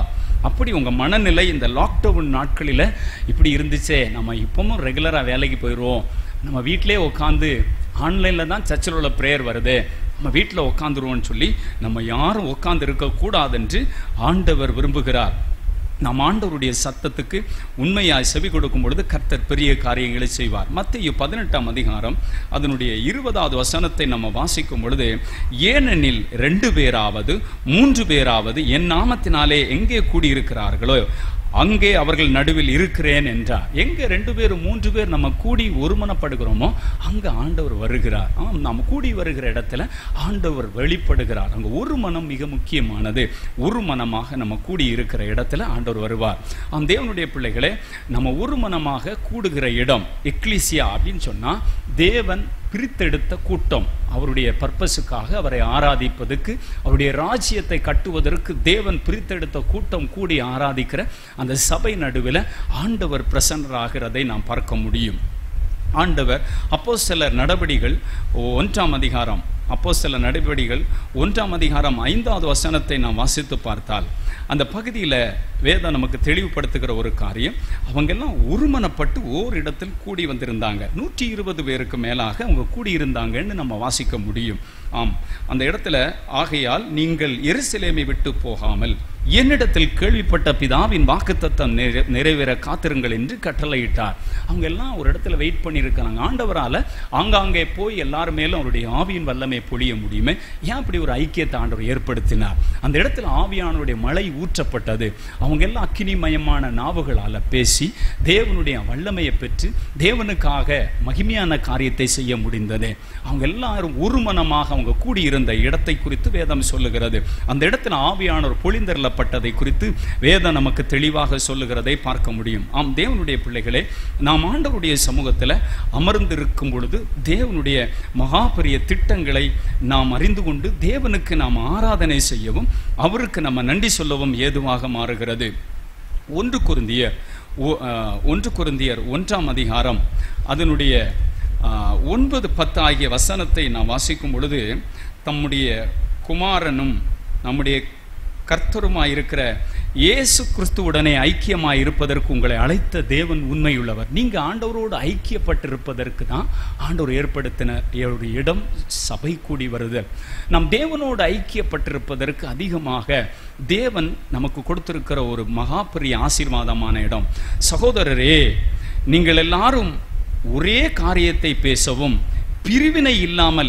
அப்படி உங்க மனநிலை இந்த லாக்டவுன் நாட்களில் இப்படி இருந்துச்சே நம்ம இப்பவும் ரெகுலரா வேலைக்கு போயிடுவோம் நம்ம வீட்டிலே உட்காந்து ஆன்லைனில் தான் சர்ச்சில் உள்ள ப்ரேயர் வருது நம்ம வீட்டில் உட்காந்துருவோம்னு சொல்லி நம்ம யாரும் உட்காந்து இருக்கக்கூடாதென்று ஆண்டவர் விரும்புகிறார் நாம் ஆண்டவருடைய சத்தத்துக்கு உண்மையாய் செவி கொடுக்கும் பொழுது கர்த்தர் பெரிய காரியங்களை செய்வார் மத்திய பதினெட்டாம் அதிகாரம் அதனுடைய இருபதாவது வசனத்தை நம்ம வாசிக்கும் பொழுது ஏனெனில் ரெண்டு பேராவது மூன்று பேராவது என் நாமத்தினாலே எங்கே கூடியிருக்கிறார்களோ அங்கே அவர்கள் நடுவில் இருக்கிறேன் என்றார் எங்க ரெண்டு பேர் மூன்று பேர் நம்ம கூடி ஒருமனப்படுகிறோமோ அங்க ஆண்டவர் வருகிறார் ஆம் நாம் கூடி வருகிற இடத்துல ஆண்டவர் வெளிப்படுகிறார் அங்க ஒரு மனம் மிக முக்கியமானது ஒரு மனமாக நம்ம கூடி இருக்கிற இடத்துல ஆண்டவர் வருவார் ஆம் தேவனுடைய பிள்ளைகளே நம்ம ஒரு மனமாக கூடுகிற இடம் எக்லிசியா அப்படின்னு சொன்னா தேவன் பிரித்தெடுத்த கூட்டம் அவருடைய பர்பஸுக்காக அவரை ஆராதிப்பதற்கு அவருடைய ராஜ்யத்தை கட்டுவதற்கு தேவன் பிரித்தெடுத்த கூட்டம் கூடி ஆராதிக்கிற அந்த சபை நடுவில் ஆண்டவர் பிரசன்னராகிறதை நாம் பார்க்க முடியும் ஆண்டவர் அப்போ சிலர் நடவடிகள் ஒன்றாம் அதிகாரம் அப்போ சில நடவடிகள் ஒன்றாம் அதிகாரம் ஐந்தாவது வசனத்தை நாம் வாசித்து பார்த்தால் அந்த பகுதியில் வேதம் நமக்கு தெளிவுபடுத்துகிற ஒரு காரியம் அவங்கெல்லாம் ஒருமனப்பட்டு ஓர் இடத்தில் கூடி வந்திருந்தாங்க நூற்றி இருபது பேருக்கு மேலாக அவங்க கூடி இருந்தாங்கன்னு நம்ம வாசிக்க முடியும் ஆம் அந்த இடத்துல ஆகையால் நீங்கள் எருசலேமை விட்டு போகாமல் என்னிடத்தில் கேள்விப்பட்ட பிதாவின் வாக்குத்தத்தம் நிறை நிறைவேற காத்திருங்கள் என்று கட்டளையிட்டார் அவங்க எல்லாம் ஒரு இடத்துல வெயிட் பண்ணியிருக்கிறாங்க ஆண்டவரால் ஆங்காங்கே போய் எல்லார் மேலும் அவருடைய ஆவியின் வல்லமை பொழிய முடியுமே ஏன் அப்படி ஒரு ஐக்கியத்தை ஆண்டவர் ஏற்படுத்தினார் அந்த இடத்துல ஆவியானவருடைய மழை ஊற்றப்பட்டது அவங்க எல்லாம் அக்கினிமயமான நாவுகளால் பேசி தேவனுடைய வல்லமையை பெற்று தேவனுக்காக மகிமையான காரியத்தை செய்ய முடிந்தது அவங்க எல்லாரும் ஒரு மனமாக அவங்க கூடியிருந்த இடத்தை குறித்து வேதம் சொல்லுகிறது அந்த இடத்துல ஆவியானவர் பொழிந்தரப்பட்டதை குறித்து வேதம் நமக்கு தெளிவாக சொல்லுகிறதை பார்க்க முடியும் ஆம் தேவனுடைய பிள்ளைகளே நாம் ஆண்டவருடைய சமூகத்தில் அமர்ந்திருக்கும் பொழுது தேவனுடைய மகா பெரிய திட்டங்களை நாம் அறிந்து கொண்டு தேவனுக்கு நாம் ஆராதனை செய்யவும் அவருக்கு நம்ம நன்றி சொல்லவும் ஏதுவாக மாறுகிறது ஒன்று குருந்தியர் ஒ- ஆஹ், ஒன்று குருந்தியர் ஒன்றாம் அதிகாரம் அதனுடைய ஆஹ், ஒன்பது பத்து ஆகிய வசனத்தை நாம் வாசிக்கும் பொழுது தம்முடைய குமாரனும் நம்முடைய கர்த்தருமாய் இருக்கிற இயேசு கிறிஸ்துவுடனே ஐக்கியமாய் இருப்பதற்கு உங்களை அழைத்த தேவன் உண்மையுள்ளவர் நீங்க ஆண்டவரோடு ஐக்கியப்பட்டிருப்பதற்கு தான் ஆண்டவர் ஏற்படுத்தின ஒரு இடம் சபை கூடி வருதல் நாம் தேவனோடு ஐக்கியப்பட்டிருப்பதற்கு அதிகமாக தேவன் நமக்கு கொடுத்திருக்கிற ஒரு மகா பெரிய ஆசீர்வாதமான இடம் சகோதரரே நீங்கள் எல்லாரும் ஒரே காரியத்தை பேசவும் பிரிவினை இல்லாமல்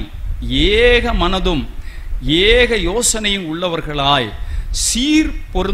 ஏக மனதும் ஏக யோசனையும் உள்ளவர்களாய் சீர்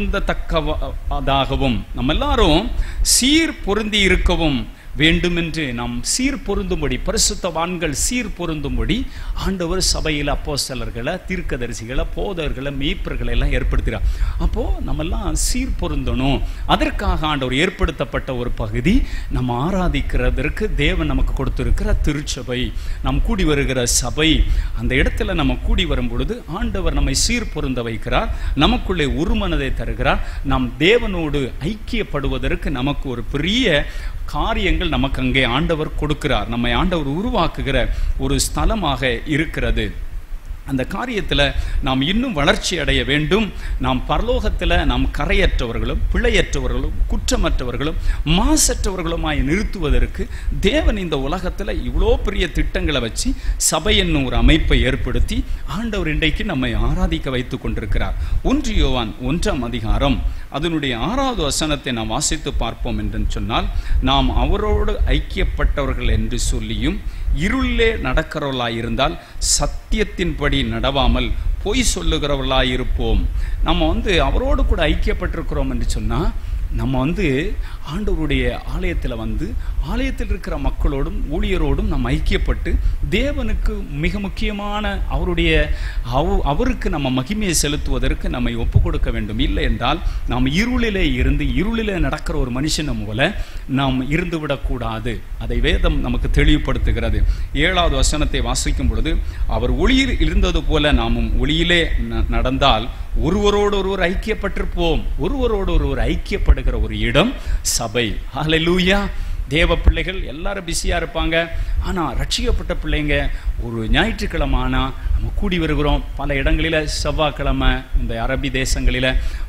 பொருந்தத்தக்கதாகவும் நம்ம எல்லாரும் சீர் பொருந்தி இருக்கவும் வேண்டுமென்று நாம் சீர் பொருந்தும்படி பரிசுத்தவான்கள் சீர் பொருந்தும்படி ஆண்டவர் சபையில் அப்போஸ்தலர்களை தீர்க்கதரிசிகளை போதர்களை மீட்பர்களை எல்லாம் ஏற்படுத்துகிறார் அப்போ நம்ம எல்லாம் சீர் பொருந்தணும் அதற்காக ஆண்டவர் ஏற்படுத்தப்பட்ட ஒரு பகுதி நம்ம ஆராதிக்கிறதற்கு தேவன் நமக்கு கொடுத்திருக்கிற திருச்சபை நாம் கூடி வருகிற சபை அந்த இடத்துல நம்ம கூடி வரும் பொழுது ஆண்டவர் நம்மை சீர் பொருந்த வைக்கிறார் நமக்குள்ளே ஒரு மனதை தருகிறார் நாம் தேவனோடு ஐக்கியப்படுவதற்கு நமக்கு ஒரு பெரிய காரியங்கள் நமக்கு அங்கே ஆண்டவர் கொடுக்கிறார் நம்மை ஆண்டவர் உருவாக்குகிற ஒரு ஸ்தலமாக இருக்கிறது அந்த காரியத்தில் நாம் இன்னும் வளர்ச்சி அடைய வேண்டும் நாம் பரலோகத்தில் நாம் கரையற்றவர்களும் பிழையற்றவர்களும் குற்றமற்றவர்களும் மாசற்றவர்களுமாய் நிறுத்துவதற்கு தேவன் இந்த உலகத்தில் இவ்வளோ பெரிய திட்டங்களை வச்சு சபை என்னும் ஒரு அமைப்பை ஏற்படுத்தி ஆண்டவர் இன்றைக்கு நம்மை ஆராதிக்க வைத்து கொண்டிருக்கிறார் ஒன்று யோவான் ஒன்றாம் அதிகாரம் அதனுடைய ஆறாவது வசனத்தை நாம் வாசித்து பார்ப்போம் என்று சொன்னால் நாம் அவரோடு ஐக்கியப்பட்டவர்கள் என்று சொல்லியும் இருளிலே நடக்கிறவர்களாயிருந்தால் சத்தியத்தின்படி நடவாமல் பொய் சொல்லுகிறவர்களாயிருப்போம் நம்ம வந்து அவரோடு கூட ஐக்கியப்பட்டிருக்கிறோம் என்று சொன்னால் நம்ம வந்து ஆண்டவருடைய ஆலயத்தில் வந்து ஆலயத்தில் இருக்கிற மக்களோடும் ஊழியரோடும் நம்ம ஐக்கியப்பட்டு தேவனுக்கு மிக முக்கியமான அவருடைய அவ அவருக்கு நம்ம மகிமையை செலுத்துவதற்கு நம்மை ஒப்பு கொடுக்க வேண்டும் இல்லை என்றால் நாம் இருளிலே இருந்து இருளிலே நடக்கிற ஒரு மனுஷனை போல நாம் இருந்து விடக்கூடாது அதை வேதம் நமக்கு தெளிவுபடுத்துகிறது ஏழாவது வசனத்தை வாசிக்கும் பொழுது அவர் ஒளியில் இருந்தது போல நாமும் ஒளியிலே ந- நடந்தால் ஒருவரோடு ஒருவர் ஐக்கியப்பட்டிருப்போம் ஒருவரோடு ஒருவர் ஐக்கியப்படுகிற ஒரு இடம் சபை ஹalleluya தேவ பிள்ளைகள் எல்லாரும் பிஸியாக இருப்பாங்க ஆனால் ரட்சிக்கப்பட்ட பிள்ளைங்க ஒரு ஞாயிற்றுக்கிழமை ஆனால் நம்ம கூடி வருகிறோம் பல இடங்களில் செவ்வாய்க்கிழமை இந்த அரபி தேசங்களில்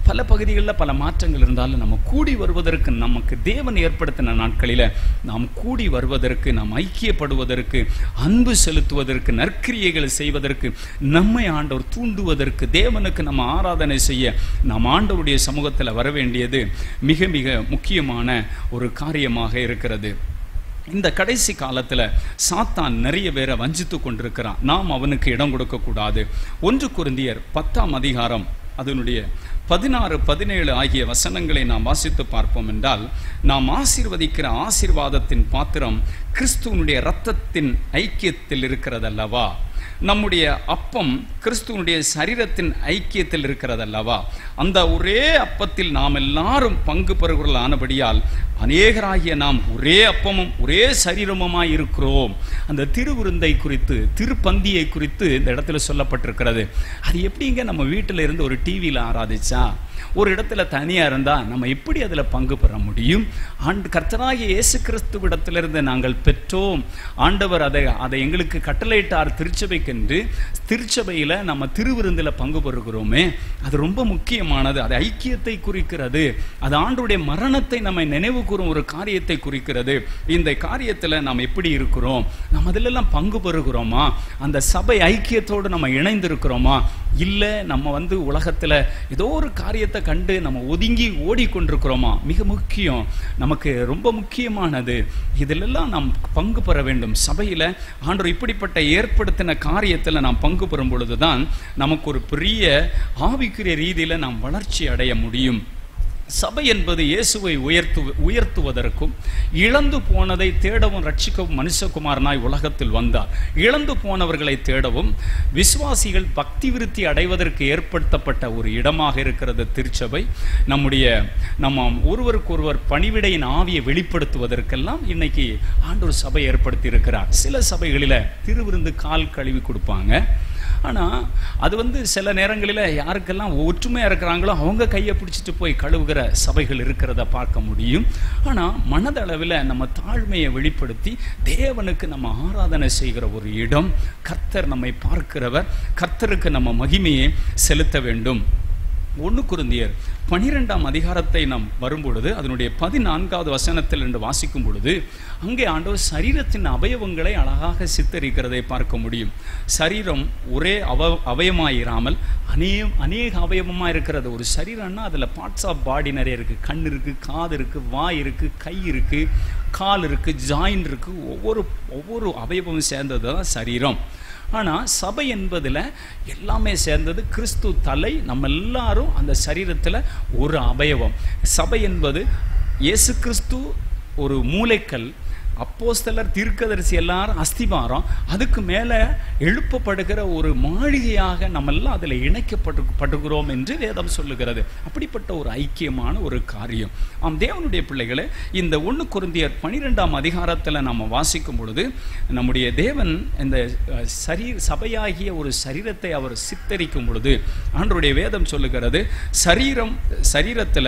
பல பகுதிகளில் பல மாற்றங்கள் இருந்தாலும் நம்ம கூடி வருவதற்கு நமக்கு தேவன் ஏற்படுத்தின நாட்களில் நாம் கூடி வருவதற்கு நாம் ஐக்கியப்படுவதற்கு அன்பு செலுத்துவதற்கு நற்கிரியைகளை செய்வதற்கு நம்மை ஆண்டவர் தூண்டுவதற்கு தேவனுக்கு நம்ம ஆராதனை செய்ய நாம் ஆண்டவருடைய சமூகத்தில் வர வேண்டியது மிக மிக முக்கியமான ஒரு காரியமாக இருக்கிறது இந்த கடைசி காலத்தில் சாத்தான் நிறைய பேரை வஞ்சித்து கொண்டிருக்கிறான் நாம் அவனுக்கு இடம் கொடுக்கக்கூடாது ஒன்று குருந்தியர் பத்தாம் அதிகாரம் அதனுடைய பதினாறு பதினேழு ஆகிய வசனங்களை நாம் வாசித்து பார்ப்போம் என்றால் நாம் ஆசீர்வதிக்கிற ஆசீர்வாதத்தின் பாத்திரம் கிறிஸ்துவனுடைய இரத்தத்தின் ஐக்கியத்தில் இருக்கிறதல்லவா நம்முடைய அப்பம் கிறிஸ்துவனுடைய சரீரத்தின் ஐக்கியத்தில் இருக்கிறதல்லவா அந்த ஒரே அப்பத்தில் நாம் எல்லாரும் பங்கு பெறுகிறவர்கள் ஆனபடியால் அநேகராகிய நாம் ஒரே அப்பமும் ஒரே சரீரமுமாய் இருக்கிறோம் அந்த திருவிருந்தை குறித்து திருப்பந்தியை குறித்து இந்த இடத்துல சொல்லப்பட்டிருக்கிறது அது எப்படிங்க நம்ம வீட்டில் இருந்து ஒரு டிவியில் ஆராதிச்சா ஒரு இடத்துல தனியாக இருந்தால் நம்ம எப்படி அதில் பங்கு பெற முடியும் ஆண்டு கர்த்தராகிய இயேசு கிறிஸ்துவிடத்திலிருந்து நாங்கள் பெற்றோம் ஆண்டவர் அதை அதை எங்களுக்கு கட்டளையிட்டார் திருச்சபைக்கென்று திருச்சபையில் நம்ம திருவிருந்தில் பங்கு பெறுகிறோமே அது ரொம்ப முக்கியமானது அது ஐக்கியத்தை குறிக்கிறது அது ஆண்டுடைய மரணத்தை நம்மை நினைவு கூறும் ஒரு காரியத்தை குறிக்கிறது இந்த காரியத்தில் நாம் எப்படி இருக்கிறோம் நம்ம அதிலெல்லாம் பங்கு பெறுகிறோமா அந்த சபை ஐக்கியத்தோடு நம்ம இணைந்திருக்கிறோமா இல்லை நம்ம வந்து உலகத்தில் ஏதோ ஒரு காரியத்தை கண்டு நம்ம ஒதுங்கி ஓடிக்கொண்டிருக்கிறோமா மிக முக்கியம் நமக்கு ரொம்ப முக்கியமானது இதிலெல்லாம் நாம் பங்கு பெற வேண்டும் சபையில் ஆண்டவர் இப்படிப்பட்ட ஏற்படுத்தின காரியத்தில் நாம் பங்கு பெறும் பொழுது தான் நமக்கு ஒரு பெரிய ஆவிக்குரிய ரீதியில் நாம் வளர்ச்சி அடைய முடியும் சபை என்பது இயேசுவை உயர்த்து உயர்த்துவதற்கும் இழந்து போனதை தேடவும் ரட்சிக்கவும் மனுஷகுமாரனாய் உலகத்தில் வந்தார் இழந்து போனவர்களை தேடவும் விசுவாசிகள் பக்தி விருத்தி அடைவதற்கு ஏற்படுத்தப்பட்ட ஒரு இடமாக இருக்கிறது திருச்சபை நம்முடைய நம்ம ஒருவருக்கொருவர் பணிவிடையின் ஆவியை வெளிப்படுத்துவதற்கெல்லாம் இன்னைக்கு ஆண்டவர் சபை ஏற்படுத்தி இருக்கிறார் சில சபைகளில் திருவிருந்து கால் கழுவி கொடுப்பாங்க ஆனால் அது வந்து சில நேரங்களில் யாருக்கெல்லாம் ஒற்றுமையாக இருக்கிறாங்களோ அவங்க கையை பிடிச்சிட்டு போய் கழுவுகிற சபைகள் இருக்கிறத பார்க்க முடியும் ஆனால் மனதளவில் நம்ம தாழ்மையை வெளிப்படுத்தி தேவனுக்கு நம்ம ஆராதனை செய்கிற ஒரு இடம் கர்த்தர் நம்மை பார்க்கிறவர் கர்த்தருக்கு நம்ம மகிமையை செலுத்த வேண்டும் ஒன்று குருந்தியர் பனிரெண்டாம் அதிகாரத்தை நாம் வரும்பொழுது அதனுடைய பதினான்காவது வசனத்தில் என்று வாசிக்கும் பொழுது அங்கே ஆண்டவர் சரீரத்தின் அவயவங்களை அழகாக சித்தரிக்கிறதை பார்க்க முடியும் சரீரம் ஒரே அவ அவயமாயிராமல் அநேக அநேக அவயவமாக இருக்கிறது ஒரு சரீரம்னா அதில் பார்ட்ஸ் ஆஃப் பாடி நிறைய இருக்குது கண் இருக்குது காது இருக்குது வாய் இருக்குது கை இருக்குது கால் இருக்குது ஜாயின் இருக்குது ஒவ்வொரு ஒவ்வொரு அவயவமும் சேர்ந்தது தான் சரீரம் ஆனால் சபை என்பதில் எல்லாமே சேர்ந்தது கிறிஸ்து தலை நம்ம எல்லாரும் அந்த சரீரத்தில் ஒரு அவயவம் சபை என்பது இயேசு கிறிஸ்து ஒரு மூளைக்கல் அப்போஸ்தலர் தீர்க்கதரிசி எல்லாரும் அஸ்திபாரம் அதுக்கு மேலே எழுப்பப்படுகிற ஒரு மாளிகையாக நம்ம எல்லாம் அதில் இணைக்கப்பட்டு படுகிறோம் என்று வேதம் சொல்லுகிறது அப்படிப்பட்ட ஒரு ஐக்கியமான ஒரு காரியம் ஆம் தேவனுடைய பிள்ளைகளை இந்த ஒன்று குருந்தியர் பனிரெண்டாம் அதிகாரத்தில் நம்ம வாசிக்கும் பொழுது நம்முடைய தேவன் இந்த அஹ், சரீ சபையாகிய ஒரு சரீரத்தை அவர் சித்தரிக்கும் பொழுது ஆண்டருடைய வேதம் சொல்லுகிறது சரீரம் சரீரத்தில்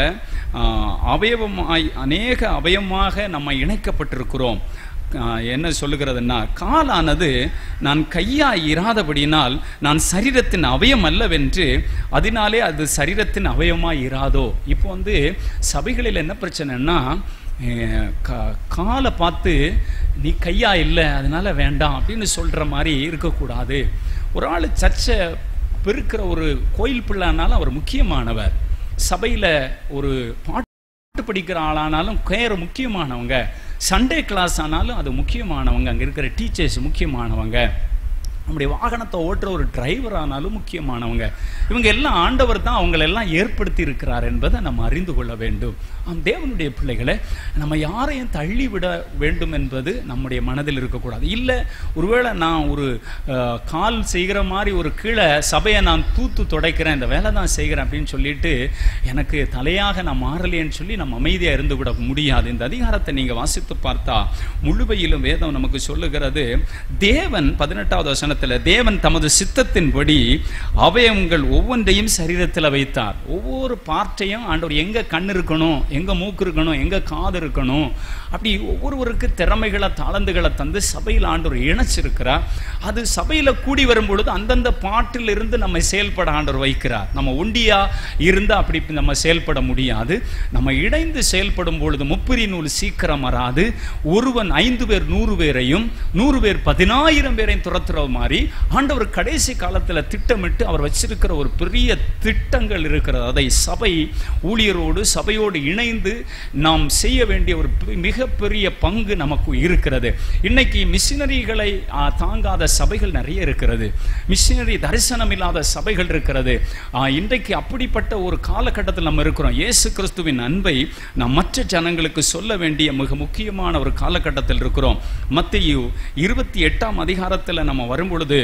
அவயவமாய் அநேக அவயமாக நம்ம இணைக்கப்பட்டிருக்கிறோம் ஆஹ், என்ன சொல்லுகிறதுன்னா காலானது நான் கையாய் இராதபடியினால் நான் சரீரத்தின் அவயம் அல்லவென்று அதனாலே அது சரீரத்தின் அவயமாய் இராதோ இப்போ வந்து சபைகளில் என்ன பிரச்சனைன்னா அஹ், கா- காலை பார்த்து நீ கையா இல்லை அதனால வேண்டாம் அப்படின்னு சொல்கிற மாதிரி இருக்கக்கூடாது ஒரு ஆள் சர்ச்சை பெருக்கிற ஒரு கோயில் பிள்ளைனாலும் அவர் முக்கியமானவர் சபையில் ஒரு பாட்டு படிக்கிற ஆளானாலும் கேர் முக்கியமானவங்க சண்டே கிளாஸ் ஆனாலும் அது முக்கியமானவங்க அங்கே இருக்கிற டீச்சர்ஸ் முக்கியமானவங்க நம்முடைய வாகனத்தை ஓட்டுற ஒரு டிரைவர் ஆனாலும் முக்கியமானவங்க இவங்க எல்லாம் ஆண்டவர் தான் அவங்களெல்லாம் ஏற்படுத்தி இருக்கிறார் என்பதை நம்ம அறிந்து கொள்ள வேண்டும் ஆம் தேவனுடைய பிள்ளைகளை நம்ம யாரையும் தள்ளி விட வேண்டும் என்பது நம்முடைய மனதில் இருக்கக்கூடாது இல்லை ஒருவேளை நான் ஒரு அஹ், கால் செய்கிற மாதிரி ஒரு கீழே சபையை நான் தூத்து துடைக்கிறேன் இந்த வேலை தான் செய்கிறேன் அப்படின்னு சொல்லிட்டு எனக்கு தலையாக நான் மாறலையேன்னு சொல்லி நம்ம அமைதியாக இருந்து விட முடியாது இந்த அதிகாரத்தை நீங்கள் வாசித்து பார்த்தா முழுவையிலும் வேதம் நமக்கு சொல்லுகிறது தேவன் பதினெட்டாவது வசனத்தில் வசனத்துல தேவன் தமது சித்தத்தின்படி அவயவங்கள் ஒவ்வொன்றையும் சரீரத்தில் வைத்தார் ஒவ்வொரு பார்ட்டையும் ஆண்டவர் எங்க கண் இருக்கணும் எங்க மூக்கு இருக்கணும் எங்க காது இருக்கணும் அப்படி ஒவ்வொருவருக்கு திறமைகளை தாளந்துகளை தந்து சபையில் ஆண்டவர் இணைச்சிருக்கிறார் அது சபையில கூடி வரும் பொழுது அந்தந்த பாட்டில் இருந்து நம்ம செயல்பட ஆண்டவர் வைக்கிறார் நம்ம ஒண்டியா இருந்து அப்படி நம்ம செயல்பட முடியாது நம்ம இணைந்து செயல்படும் பொழுது முப்பிரி நூல் சீக்கிரம் வராது ஒருவன் ஐந்து பேர் நூறு பேரையும் நூறு பேர் பதினாயிரம் பேரையும் துரத்துற மாதிரி ஆண்டவர் கடைசி காலத்துல திட்டமிட்டு அவர் வச்சிருக்கிற ஒரு பெரிய திட்டங்கள் இருக்கிறது அதை சபை ஊழியரோடு சபையோடு இணைந்து நாம் செய்ய வேண்டிய ஒரு பெ- மிகப்பெரிய பங்கு நமக்கு இருக்கிறது இன்னைக்கு மிஷினரிகளை ஆ, தாங்காத சபைகள் நிறைய இருக்கிறது மிஷினரி தரிசனம் இல்லாத சபைகள் இருக்கிறது ஆ, இன்றைக்கு அப்படிப்பட்ட ஒரு காலகட்டத்தில் நம்ம இருக்கிறோம் இயேசு கிறிஸ்துவின் அன்பை நாம் மற்ற ஜனங்களுக்கு சொல்ல வேண்டிய மிக முக்கியமான ஒரு காலகட்டத்தில் இருக்கிறோம் மத்திய இருபத்தி எட்டாம் அதிகாரத்தில் நம்ம வரும்பொழுது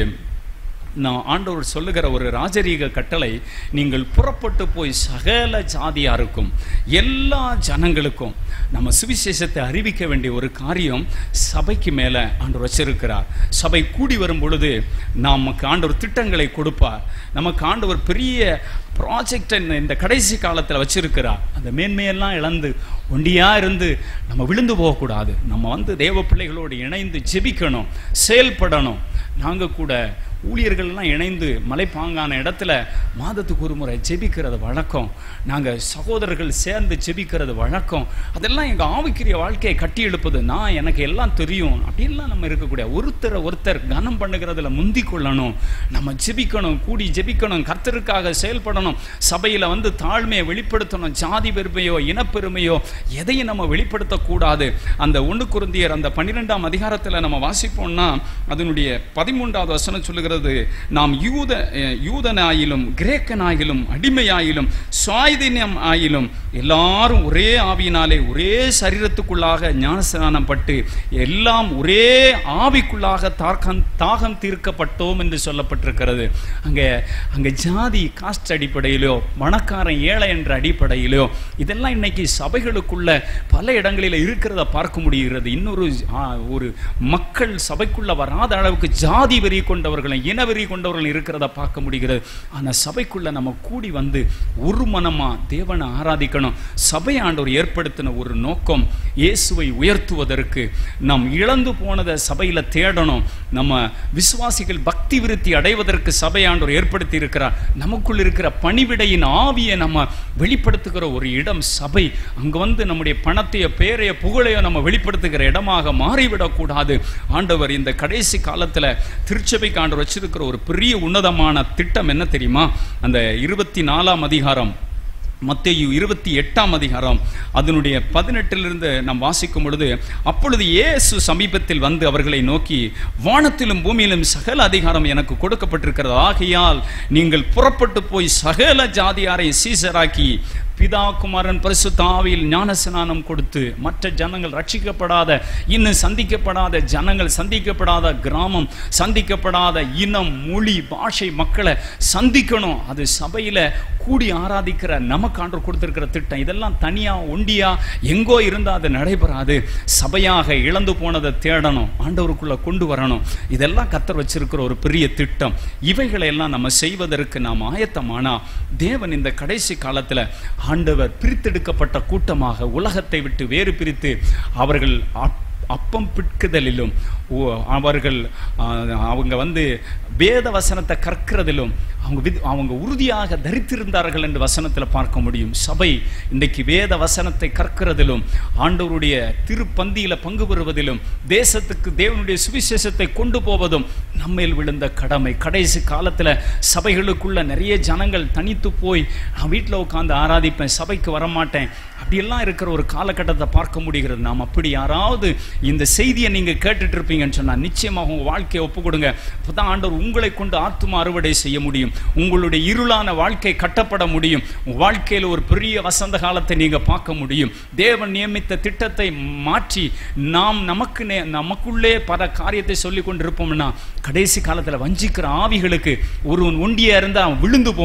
நான் ஆண்டவர் சொல்லுகிற ஒரு ராஜரீக கட்டளை நீங்கள் புறப்பட்டு போய் சகல ஜாதியாருக்கும் எல்லா ஜனங்களுக்கும் நம்ம சுவிசேஷத்தை அறிவிக்க வேண்டிய ஒரு காரியம் சபைக்கு மேலே ஆண்டவர் வச்சிருக்கிறார் சபை கூடி வரும் பொழுது நமக்கு ஆண்டவர் திட்டங்களை கொடுப்பார் நமக்கு ஆண்டவர் பெரிய ப்ராஜெக்ட் இந்த கடைசி காலத்தில் வச்சிருக்கிறார் அந்த மேன்மையெல்லாம் இழந்து ஒண்டியா இருந்து நம்ம விழுந்து போகக்கூடாது நம்ம வந்து தேவ பிள்ளைகளோடு இணைந்து ஜெபிக்கணும் செயல்படணும் நாங்கள் கூட ஊழியர்கள்லாம் இணைந்து மலைப்பாங்கான இடத்துல மாதத்துக்கு ஒரு முறை ஜெபிக்கிறது வழக்கம் நாங்கள் சகோதரர்கள் சேர்ந்து ஜெபிக்கிறது வழக்கம் அதெல்லாம் எங்கள் ஆவிக்குரிய வாழ்க்கையை கட்டி எழுப்புது நான் எனக்கு எல்லாம் தெரியும் அப்படின்லாம் நம்ம இருக்கக்கூடிய ஒருத்தரை ஒருத்தர் கனம் பண்ணுகிறதுல முந்தி கொள்ளணும் நம்ம ஜெபிக்கணும் கூடி ஜெபிக்கணும் கர்த்தருக்காக செயல்படணும் சபையில் வந்து தாழ்மையை வெளிப்படுத்தணும் ஜாதி பெருமையோ இனப்பெருமையோ எதையும் நம்ம வெளிப்படுத்தக்கூடாது அந்த ஒன்று குருந்தியர் அந்த பன்னிரெண்டாம் அதிகாரத்தில் நம்ம வாசிப்போம்னா அதனுடைய பதிமூன்றாவது வசனம் சொல்லுகிறது நாம் யூத அஹ், யூதனாயிலும் கிரேக்கனாயிலும் அடிமையாயிலும் சுவாய்தீனம் ஆயிலும் எல்லாரும் ஒரே ஆவியினாலே ஒரே சரீரத்துக்குள்ளாக ஞானஸ்நானம் பட்டு எல்லாம் ஒரே ஆவிக்குள்ளாக தாக்கம் தாகம் தீர்க்கப்பட்டோம் என்று சொல்லப்பட்டிருக்கிறது அங்கே அங்கே ஜாதி காஸ்ட் அடிப்படையிலோ பணக்காரன் ஏழை என்ற அடிப்படையிலோ இதெல்லாம் இன்னைக்கு சபைகளுக்குள்ள பல இடங்களில் இருக்கிறத பார்க்க முடிகிறது இன்னொரு ஆ, ஒரு மக்கள் சபைக்குள்ள வராத அளவுக்கு ஜாதி வெறி கொண்டவர்களும் இனவெறி கொண்டவர்களும் இருக்கிறத பார்க்க முடிகிறது ஆனால் சபைக்குள்ள நம்ம கூடி வந்து ஒரு மனமா தேவனை ஆராதிக்கணும் சபை ஆண்டவர் ஏற்படுத்தின ஒரு நோக்கம் இயேசுவை உயர்த்துவதற்கு நாம் இழந்து போனதை சபையில தேடணும் நம்ம விசுவாசிகள் பக்தி விருத்தி அடைவதற்கு சபை ஆண்டவர் ஏற்படுத்தி இருக்கிறார் நமக்குள் இருக்கிற பணிவிடையின் ஆவியை நம்ம வெளிப்படுத்துகிற ஒரு இடம் சபை அங்க வந்து நம்முடைய பணத்தையோ பேரையோ புகழையோ நம்ம வெளிப்படுத்துகிற இடமாக மாறிவிடக்கூடாது ஆண்டவர் இந்த கடைசி காலத்துல திருச்சபைக்கு ஆண்டவர் வச்சிருக்கிற ஒரு பெரிய உன்னதமான திட்டம் என்ன தெரியுமா அந்த இருபத்தி நாலாம் அதிகாரம் மத்தேயு இருபத்தி எட்டாம் அதிகாரம் அதனுடைய பதினெட்டிலிருந்து நாம் வாசிக்கும் பொழுது அப்பொழுது இயேசு சமீபத்தில் வந்து அவர்களை நோக்கி வானத்திலும் பூமியிலும் சகல அதிகாரம் எனக்கு கொடுக்கப்பட்டிருக்கிறது ஆகையால் நீங்கள் புறப்பட்டு போய் சகல ஜாதியாரை சீசராக்கி பிதா குமாரன் பரிசுத்த ஆவியில் ஞானஸ்நானம் கொடுத்து மற்ற ஜனங்கள் ரட்சிக்கப்படாத இன்னும் சந்திக்கப்படாத ஜனங்கள் சந்திக்கப்படாத கிராமம் சந்திக்கப்படாத இனம் மொழி பாஷை மக்களை சந்திக்கணும் அது சபையில கூடி ஆராதிக்கிற நமக்கு ஆண்டவர் கொடுத்திருக்கிற திட்டம் இதெல்லாம் தனியா ஒண்டியா எங்கோ இருந்தா அது நடைபெறாது சபையாக இழந்து போனதை தேடணும் ஆண்டவருக்குள்ள கொண்டு வரணும் இதெல்லாம் கத்தர் வச்சிருக்கிற ஒரு பெரிய திட்டம் இவைகளை எல்லாம் நம்ம செய்வதற்கு நாம் ஆயத்தமானா தேவன் இந்த கடைசி காலத்துல ஆண்டவர் பிரித்தெடுக்கப்பட்ட கூட்டமாக உலகத்தை விட்டு வேறு பிரித்து அவர்கள் அப்- அப்பம் பிட்குதலிலும் ஓ- அவர்கள் ஆ, அவங்க வந்து வேத வசனத்தை கற்கிறதிலும் அவங்க வித்- அவங்க உறுதியாக தரித்திருந்தார்கள் என்று வசனத்தில் பார்க்க முடியும் சபை இன்றைக்கு வேத வசனத்தை கற்கிறதிலும் ஆண்டவருடைய திருப்பந்தியில பங்கு பெறுவதிலும் தேசத்துக்கு தேவனுடைய சுவிசேஷத்தை கொண்டு போவதும் நம்மேல் விழுந்த கடமை கடைசி காலத்துல சபைகளுக்குள்ள நிறைய ஜனங்கள் தனித்து போய் நான் வீட்டில் உட்காந்து ஆராதிப்பேன் சபைக்கு வரமாட்டேன் அப்படியெல்லாம் இருக்கிற ஒரு காலகட்டத்தை பார்க்க முடிகிறது நாம் அப்படி யாராவது இந்த செய்தியை நீங்க கேட்டுட்டு இருப்பீங்கன்னு சொன்னா நிச்சயமாக உங்க வாழ்க்கையை ஒப்பு கொடுங்க அப்பதான் ஆண்டவர் உங்களை கொண்டு ஆத்தும அறுவடை செய்ய முடியும் உங்களுடைய இருளான வாழ்க்கை கட்டப்பட முடியும் உங்க வாழ்க்கையில ஒரு பெரிய வசந்த காலத்தை நீங்க பார்க்க முடியும் தேவன் நியமித்த திட்டத்தை மாற்றி நாம் நமக்கு நே- நமக்குள்ளே பல காரியத்தை சொல்லி கொண்டிருப்போம்னா கடைசி காலத்துல வஞ்சிக்கிற ஆவிகளுக்கு ஒருவன் ஒண்டியா இருந்தா அவன் விழுந்து போவான்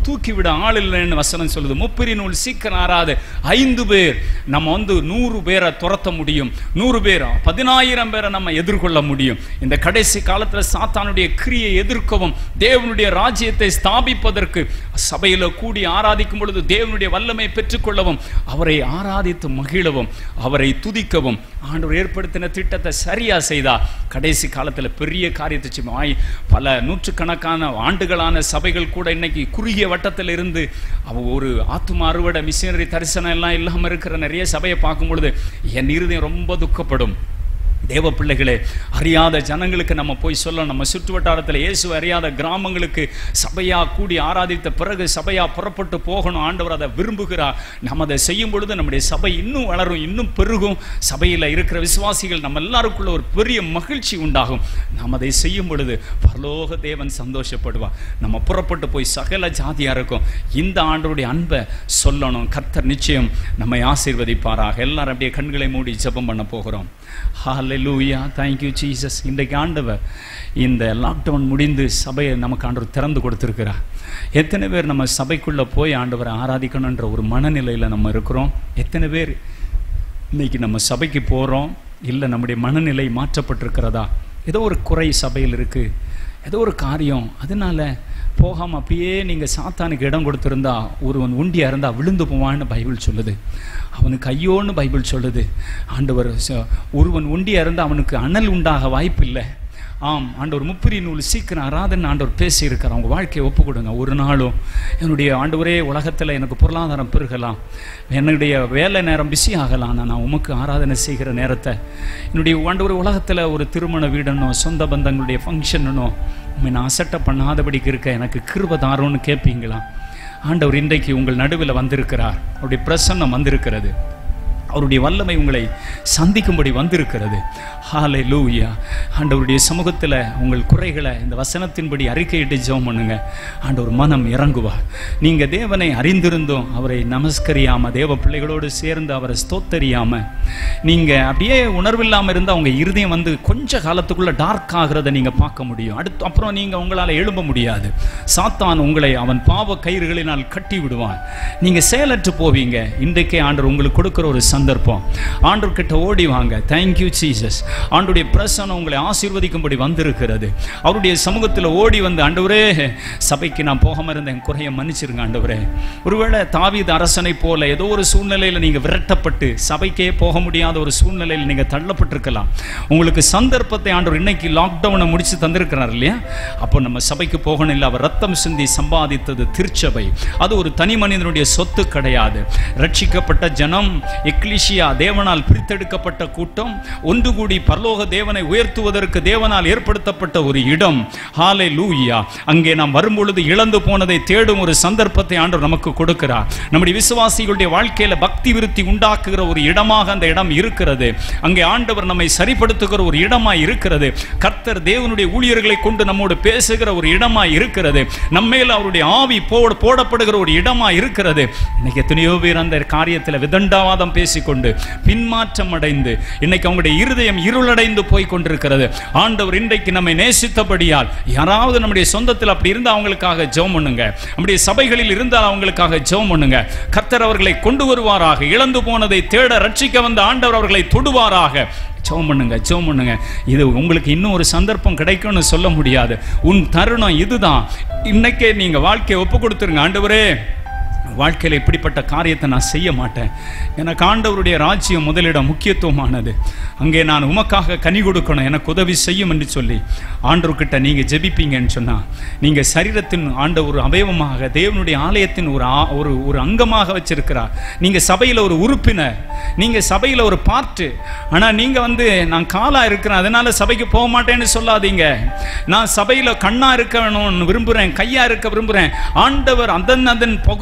தூக்கி விட ஆள் இல்லைன்னு வசனம் சொல்லுது முப்பிரி நூல் சீக்கிரம் ஆறாது ஐந்து பேர் நம்ம வந்து நூறு பேரை துரத்த முடியும் நூறு பேர் பதினாயிரம் பேரை நம்ம எதிர்கொள்ள முடியும் இந்த கடைசி காலத்துல சாத்தானுடைய கிரியை எதிர்க்கவும் தேவனுடைய ராஜ்யத்தை ஸ்தாபிப்பதற்கு சபையில கூடி ஆராதிக்கும் பொழுது தேவனுடைய வல்லமை பெற்றுக்கொள்ளவும் அவரை ஆராதித்து மகிழவும் அவரை துதிக்கவும் ஆண்டவர் ஏற்படுத்தின திட்டத்தை சரியா செய்தா கடைசி காலத்துல பெரிய காரியத்தை செய்வோம். ஆய், பல நூற்றுக்கணக்கான ஆண்டுகளான சபைகள் கூட இன்னைக்கு குறுகிய வட்டத்தில் இருந்து அவ ஒரு ஆத்தும அறுவடை மிஷினரி தரிசனம் எல்லாம் இல்லாம இருக்கிற நிறைய சபையை பார்க்கும் பொழுது என் இருதயம் ரொம்ப துக்கப்படும் தேவ பிள்ளைகளே அறியாத ஜனங்களுக்கு நம்ம போய் சொல்ல நம்ம சுற்று வட்டாரத்தில் இயேசு அறியாத கிராமங்களுக்கு சபையா கூடி ஆராதித்த பிறகு சபையா புறப்பட்டு போகணும் ஆண்டவர் அதை விரும்புகிறார் நம்ம அதை செய்யும் பொழுது நம்முடைய சபை இன்னும் வளரும் இன்னும் பெருகும் சபையில் இருக்கிற விசுவாசிகள் நம்ம எல்லாருக்குள்ள ஒரு பெரிய மகிழ்ச்சி உண்டாகும் நாம் அதை செய்யும் பொழுது பரலோக தேவன் சந்தோஷப்படுவார் நம்ம புறப்பட்டு போய் சகல ஜாதியா இருக்கும் இந்த ஆண்டவருடைய அன்பை சொல்லணும் கர்த்தர் நிச்சயம் நம்மை ஆசீர்வதிப்பாராக எல்லாரும் அப்படியே கண்களை மூடி ஜெபம் பண்ண போகிறோம் ஹalleluya thank you ஜீசஸ் இன்றைக்கு ஆண்டவர் இந்த லாக்டவுன் முடிந்து சபையை நமக்கு ஆண்டவர் திறந்து கொடுத்திருக்கிறார் எத்தனை பேர் நம்ம சபைக்குள்ள போய் ஆண்டவரை ஆராதிக்கணுன்ற ஒரு மனநிலையில நம்ம இருக்கிறோம் எத்தனை பேர் இன்னைக்கு நம்ம சபைக்கு போறோம் இல்லை நம்முடைய மனநிலை மாற்றப்பட்டிருக்கிறதா ஏதோ ஒரு குறை சபையில் இருக்கு ஏதோ ஒரு காரியம் அதனால போகாம அப்படியே நீங்க சாத்தானுக்கு இடம் கொடுத்திருந்தா ஒருவன் உண்டியா இருந்தா விழுந்து போவான்னு பைபிள் சொல்லுது அவனுக்கு ஐயோன்னு பைபிள் சொல்லுது ஆண்டவர் ச- ஒருவன் உண்டியா இருந்தா அவனுக்கு அனல் உண்டாக வாய்ப்பில்லை ஆம் ஆண்டவர் முப்பிரி நூல் சீக்கிரம் ஆராதனை ஆண்டவர் பேசி இருக்கிறார் அவங்க வாழ்க்கையை ஒப்பு கொடுங்க ஒரு நாளும் என்னுடைய ஆண்டவரே உலகத்தில் எனக்கு பொருளாதாரம் பெருகலாம் என்னுடைய வேலை நேரம் பிஸி ஆகலாம் ஆனா நான் உமக்கு ஆராதனை செய்கிற நேரத்தை என்னுடைய ஆண்டவர் உலகத்தில் ஒரு திருமண வீடனோ சொந்த பந்தங்களுடைய ஃபங்க்ஷனோ உண்மை நான் அசட்டை பண்ணாதபடிக்கு இருக்க எனக்கு கிருப தாரோன்னு கேட்பீங்களா ஆண்டவர் இன்றைக்கு உங்கள் நடுவில் வந்திருக்கிறார் அவருடைய பிரசன்னம் வந்திருக்கிறது அவருடைய வல்லமை உங்களை சந்திக்கும்படி வந்திருக்கிறது ஹாலே லூயா ஆண்டவருடைய சமூகத்தில் உங்கள் குறைகளை இந்த வசனத்தின்படி அறிக்கையிட்டு ஜெபம் பண்ணுங்க ஆண்டவர் மனம் இறங்குவார் நீங்க தேவனை அறிந்திருந்தும் அவரை நமஸ்கரியாம தேவ பிள்ளைகளோடு சேர்ந்து அவரை ஸ்தோத்தரியாம நீங்க அப்படியே உணர்வில்லாம இருந்தா உங்க இருதயம் வந்து கொஞ்ச காலத்துக்குள்ள டார்க் ஆகிறத நீங்க பார்க்க முடியும் அடுத்து அப்புறம் நீங்க உங்களால எழும்ப முடியாது சாத்தான் உங்களை அவன் பாவ கயிறுகளினால் கட்டி விடுவான் நீங்க செயலற்று போவீங்க இன்றைக்கே ஆண்டவர் உங்களுக்கு கொடுக்கிற ஒரு சந்தர்ப்பம் ஆண்டவர் கிட்ட ஓடி வாங்க தேங்க்யூ ஜீசஸ் ஆண்டுடைய பிரசனம் உங்களை ஆசீர்வதிக்கும்படி வந்திருக்கிறது அவருடைய சமூகத்தில் ஓடி வந்து ஆண்டவரே சபைக்கு நான் போகாம இருந்த என் குறைய மன்னிச்சிருங்க ஆண்டவரே ஒருவேளை தாவீது அரசனை போல ஏதோ ஒரு சூழ்நிலையில நீங்க விரட்டப்பட்டு சபைக்கே போக முடியாத ஒரு சூழ்நிலையில் நீங்க தள்ளப்பட்டிருக்கலாம் உங்களுக்கு சந்தர்ப்பத்தை ஆண்டவர் இன்னைக்கு லாக்டவுனை முடிச்சு தந்திருக்கிறார் இல்லையா அப்போ நம்ம சபைக்கு போகணும் இல்லை அவர் ரத்தம் சிந்தி சம்பாதித்தது திருச்சபை அது ஒரு தனி மனிதனுடைய சொத்து கிடையாது ரட்சிக்கப்பட்ட ஜனம் எக்லிஷியா தேவனால் பிரித்தெடுக்கப்பட்ட கூட்டம் ஒன்று கூடி பரலோக தேவனை உயர்த்துவதற்கு தேவனால் ஏற்படுத்தப்பட்ட ஒரு இடம் ஹாலே லூயா அங்கே நாம் வரும்பொழுது இழந்து போனதை தேடும் ஒரு சந்தர்ப்பத்தை ஆண்டவர் நமக்கு கொடுக்கிறார் நம்முடைய விசுவாசிகளுடைய வாழ்க்கையில பக்தி விருத்தி உண்டாக்குகிற ஒரு இடமாக அந்த இடம் இருக்கிறது அங்கே ஆண்டவர் நம்மை சரிப்படுத்துகிற ஒரு இடமாய் இருக்கிறது கர்த்தர் தேவனுடைய ஊழியர்களை கொண்டு நம்மோடு பேசுகிற ஒரு இடமாய் இருக்கிறது நம்மேல் அவருடைய ஆவி போட போடப்படுகிற ஒரு இடமாய் இருக்கிறது இன்னைக்கு எத்தனையோ பேர் அந்த காரியத்தில் விதண்டாவாதம் பேசிக்கொண்டு பின்மாற்றம் அடைந்து இன்னைக்கு அவங்களுடைய இருதயம் இருளடைந்து போய் கொண்டிருக்கிறது ஆண்டவர் இன்றைக்கு நம்மை நேசித்தபடியால் யாராவது நம்முடைய சொந்தத்தில் அப்படி இருந்தால் அவங்களுக்காக ஜெபம் பண்ணுங்க நம்முடைய சபைகளில் இருந்தால் அவங்களுக்காக ஜெபம் பண்ணுங்க கர்த்தர் அவர்களை கொண்டு வருவாராக இழந்து போனதை தேட ரட்சிக்க வந்த ஆண்டவர் அவர்களை தொடுவாராக ஜெபம் பண்ணுங்க ஜெபம் பண்ணுங்க இது உங்களுக்கு இன்னும் ஒரு சந்தர்ப்பம் கிடைக்கும்னு சொல்ல முடியாது உன் தருணம் இதுதான் இன்னைக்கே நீங்க வாழ்க்கையை ஒப்பு கொடுத்துருங்க ஆண்டவரே வாழ்க்கையில் இப்படிப்பட்ட காரியத்தை நான் செய்ய மாட்டேன் எனக்கு ஆண்டவருடைய ராஜ்யம் முதலிடம் முக்கியத்துவமானது அங்கே நான் உமக்காக கனி கொடுக்கணும் எனக்கு உதவி செய்யும் என்று சொல்லி ஆண்டவர்கிட்ட நீங்கள் ஜெபிப்பீங்கன்னு சொன்னால் நீங்கள் சரீரத்தின் ஆண்ட ஒரு அவயவமாக தேவனுடைய ஆலயத்தின் ஒரு ஆ- ஒரு ஒரு அங்கமாக வச்சிருக்கிறார் நீங்கள் சபையில் ஒரு உறுப்பினர் நீங்கள் சபையில் ஒரு பார்ட்டு ஆனால் நீங்கள் வந்து நான் காலா இருக்கிறேன் அதனால சபைக்கு போக மாட்டேன்னு சொல்லாதீங்க நான் சபையில் கண்ணா இருக்க வேணும்னு விரும்புகிறேன் கையா இருக்க விரும்புகிறேன் ஆண்டவர் அதன் அதன் பகுதியில் அந்த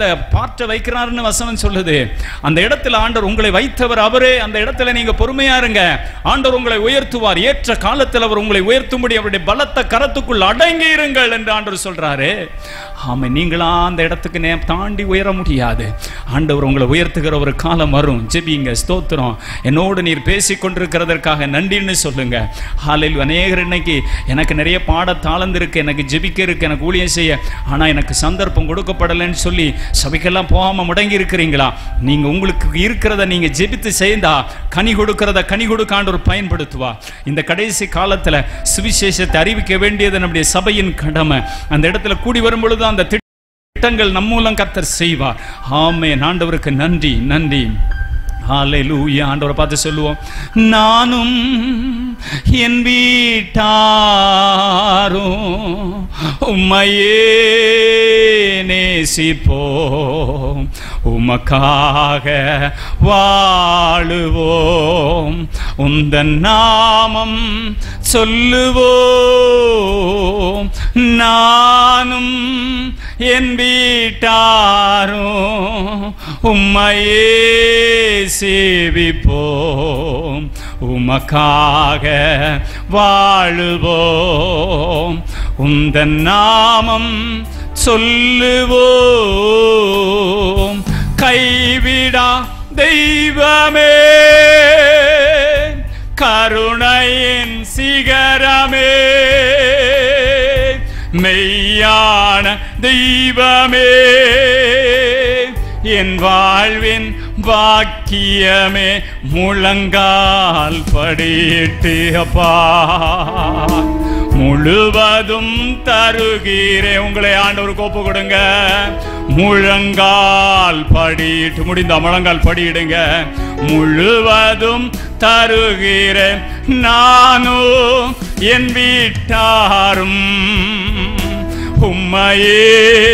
அந்த பாற்ற வைக்கிறாருன்னு வசனம் சொல்லுது அந்த இடத்துல ஆண்டவர் உங்களை வைத்தவர் அவரே அந்த இடத்துல நீங்க பொறுமையா இருங்க ஆண்டவர் உங்களை உயர்த்துவார் ஏற்ற காலத்தில் அவர் உங்களை உயர்த்தும்படி அவருடைய பலத்த கரத்துக்குள் அடங்கி இருங்கள் என்று ஆண்டவர் சொல்றாரு ஆமா நீங்களா அந்த இடத்துக்கு நே தாண்டி உயர முடியாது ஆண்டவர் உங்களை உயர்த்துகிற ஒரு காலம் வரும் ஜெபிங்க ஸ்தோத்திரம் என்னோடு நீர் பேசிக் கொண்டிருக்கிறதற்காக நன்றின்னு சொல்லுங்க ஹாலில் அநேகர் இன்னைக்கு எனக்கு நிறைய பாட தாளந்து இருக்கு எனக்கு ஜெபிக்க இருக்கு எனக்கு ஊழியம் செய்ய ஆனா எனக்கு சந்தர்ப்பம் கொடுக்கப்படலைன்னு சொல்லி சபைக்கெல்லாம் போகாம முடங்கி இருக்கிறீங்களா நீங்க உங்களுக்கு இருக்கிறத நீங்க ஜெபித்து செய்தா கனி கொடுக்கிறத கனி கொடுக்காண்டவர் பயன்படுத்துவா இந்த கடைசி காலத்துல சுவிசேஷத்தை அறிவிக்க வேண்டியது நம்முடைய சபையின் கடமை அந்த இடத்துல கூடி வரும் பொழுது அந்த திட்டங்கள் நம் மூலம் கர்த்தர் செய்வார் ஆமே ஆண்டவருக்கு நன்றி நன்றி ஹalleluya ஆண்டவரை பார்த்து சொல்லுவோம் நானும் என் வீட்டாரும் உம்மையே நேசிப்போம் உமக்காக வாழுவோம் உந்தன் நாமம் சொல்லுவோம் நானும் என் வீட்டாரும் உம்மையே சேவிப்போம் உமக்காக வாழுவோம் உந்தன் நாமம் சொல்லுவோம் கைவிடா தெய்வமே கருணையின் சிகரமே மெய்யான தெய்வமே என் வாழ்வின் வாக்கியமே முழங்கால் படிட்டு அப்பா முழுவதும் தருகிறேன் உங்களை ஆண்டவர் கோப்பு கொடுங்க முழங்கால் படிட்டு முடிந்த முழங்கால் படியிடுங்க முழுவதும் தருகிறேன் நானும் என் வீட்டாரும் உம்மையே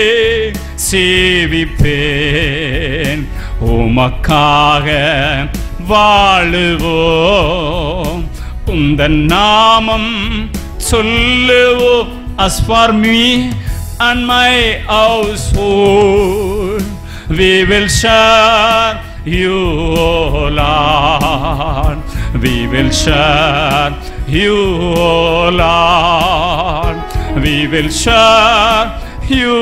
சேவிப்பேன் உமக்காக வாழுவோம் உந்தன் நாமம் சொல்லுவோ as for me and my household we will share you O Lord we will share you O Lord we will share you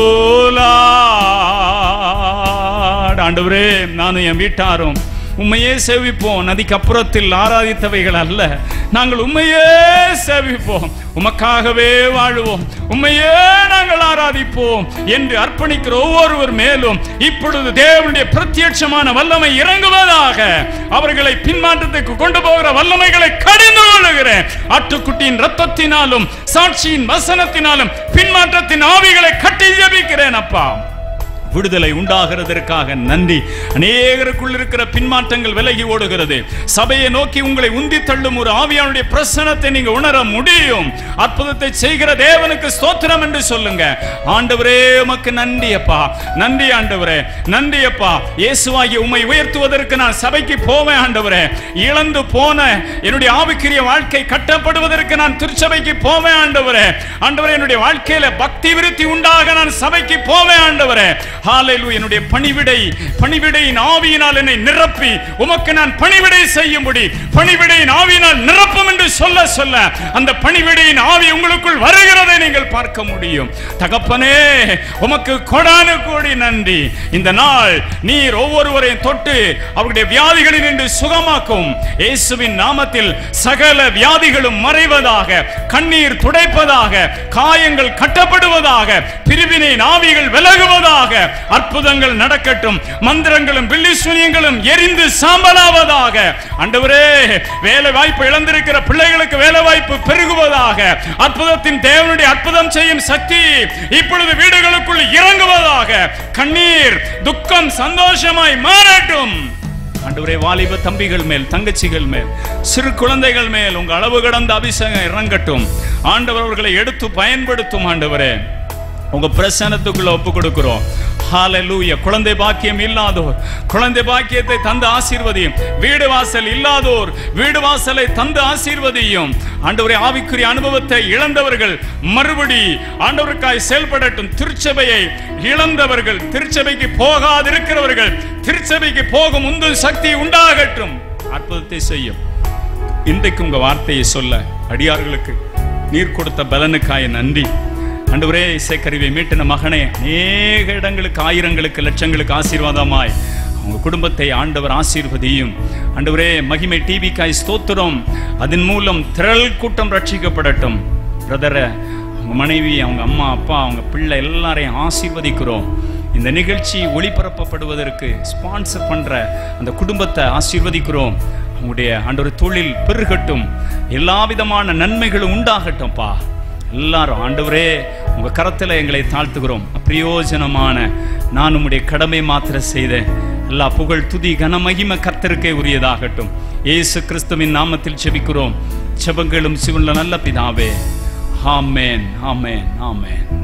Lord ஆண்டவரே நானும் என் வீட்டாரும் உண்மையே சேவிப்போம் நதிக்கு அப்புறத்தில் ஆராதித்தவைகள் அல்ல நாங்கள் உண்மையே சேவிப்போம் உமக்காகவே வாழுவோம் உண்மையே நாங்கள் ஆராதிப்போம் என்று அர்ப்பணிக்கிற ஒவ்வொருவர் மேலும் இப்பொழுது தேவனுடைய பிரத்யட்சமான வல்லமை இறங்குவதாக அவர்களை பின்மாற்றத்துக்கு கொண்டு போகிற வல்லமைகளை கடிந்து கொள்ளுகிறேன் ஆட்டுக்குட்டியின் ரத்தத்தினாலும் சாட்சியின் வசனத்தினாலும் பின்மாற்றத்தின் ஆவிகளை கட்டி ஜெபிக்கிறேன் அப்பா விடுதலை உண்டாகிறதற்காக நன்றி அநேகருக்குள் இருக்கிற பின்மாற்றங்கள் விலகி ஓடுகிறது சபையை நோக்கி உங்களை உந்தி தள்ளும் ஒரு ஆவியானுடைய பிரசனத்தை நீங்க உணர முடியும் அற்புதத்தை செய்கிற தேவனுக்கு ஸ்தோத்திரம் என்று சொல்லுங்க ஆண்டவரே உமக்கு நன்றி அப்பா நன்றி ஆண்டவரே நன்றி அப்பா இயேசுவாகி உம்மை உயர்த்துவதற்கு நான் சபைக்கு போவேன் ஆண்டவரே இழந்து போன என்னுடைய ஆவிக்குரிய வாழ்க்கை கட்டப்படுவதற்கு நான் திருச்சபைக்கு போவேன் ஆண்டவரே ஆண்டவரே என்னுடைய வாழ்க்கையில பக்தி விருத்தி உண்டாக நான் சபைக்கு போவேன் ஆண்டவரே ஹalleluya என்னுடைய பணிவிடை பணிவிடையின் ஆவியினால் என்னை நிரப்பி உமக்கு நான் பணிவிடை செய்யும்படி பணிவிடையின் ஆவியினால் நிரப்பும் என்று சொல்ல சொல்ல அந்த பணிவிடையின் ஆவி உங்களுக்குள் வருகிறதை நீங்கள் பார்க்க முடியும் தகப்பனே உமக்கு கொடான கோடி நன்றி இந்த நாள் நீர் ஒவ்வொருவரையும் தொட்டு அவருடைய வியாதிகளில் நின்று சுகமாக்கும் இயேசுவின் நாமத்தில் சகல வியாதிகளும் மறைவதாக கண்ணீர் துடைப்பதாக காயங்கள் கட்டப்படுவதாக பிரிவினை நாவிகள் விலகுவதாக அற்புதங்கள் நடக்கட்டும் மந்திரங்களும் பில்லிசுனியங்களும் எரிந்து சாம்பலாவதாக ஆண்டவரே வேலை வாய்ப்பு இழந்திருக்கிற பிள்ளைகளுக்கு வேலை வாய்ப்பு பெருகுவதாக அற்புதத்தின் தேவனுடைய அற்புதம் செய்யும் சக்தி இப்பொழுது வீடுகளுக்குள் இறங்குவதாக கண்ணீர் துக்கம் சந்தோஷமாய் மாறட்டும் ஆண்டவரே வாலிப தம்பிகள் மேல் தங்கச்சிகள் மேல் சிறு குழந்தைகள் மேல் உங்க அளவு கடந்த அபிஷேகம் இறங்கட்டும் ஆண்டவர் அவர்களை எடுத்து பயன்படுத்தும் ஆண்டவரே உங்க பிரசனத்துக்குள்ள ஒப்பு கொடுக்கிறோம் ஹalleluya குழந்தை பாக்கியம் இல்லாதோர் குழந்தை பாக்கியத்தை தந்து ஆசீர்வதியும் வீடு வாசல் இல்லாதோர் வீடு வாசலை தந்து ஆசீர்வதியும் ஆண்டவரே ஆவிக்குரிய அனுபவத்தை இழந்தவர்கள் மறுபடி ஆண்டவருக்காய் செயல்படட்டும் திருச்சபையை இழந்தவர்கள் திருச்சபைக்கு போகாதிருக்கிறவர்கள் திருச்சபைக்கு போகும் உந்தும் சக்தி உண்டாகட்டும் அற்புதத்தை செய்யும் இன்றைக்கு உங்க வார்த்தையை சொல்ல அடியார்களுக்கு நீர் கொடுத்த பலனுக்காய நன்றி ஆண்டவரே இசைக்கருவை மீட்டின மகனே அநேக இடங்களுக்கு ஆயிரங்களுக்கு லட்சங்களுக்கு ஆசீர்வாதமாய் அவங்க குடும்பத்தை ஆண்டவர் ஆசீர்வதியும் ஆண்டவரே மகிமை டிவிக்காய் ஸ்தோத்திரம் அதன் மூலம் திரள் கூட்டம் ரட்சிக்கப்படட்டும் பிரதரை அவங்க மனைவி அவங்க அம்மா அப்பா அவங்க பிள்ளை எல்லாரையும் ஆசீர்வதிக்கிறோம் இந்த நிகழ்ச்சி ஒளிபரப்பப்படுவதற்கு ஸ்பான்சர் பண்ற அந்த குடும்பத்தை ஆசீர்வதிக்கிறோம் உங்களுடைய ஆண்டவர் தொழில் பெருகட்டும் எல்லா விதமான நன்மைகளும் உண்டாகட்டும்ப்பா எல்லாரும் ஆண்டவரே உங்க கரத்துல எங்களை தாழ்த்துகிறோம் அப்பிரயோஜனமான நான் உம்முடைய கடமை மாத்திர செய்தேன் எல்லா புகழ் துதி கனமகிம கர்த்தருக்கே உரியதாகட்டும் இயேசு கிறிஸ்துவின் நாமத்தில் செபிக்கிறோம் செபங்களும் சிவனுள்ள நல்ல பிதாவே ஆமென் ஆமென் ஆமென்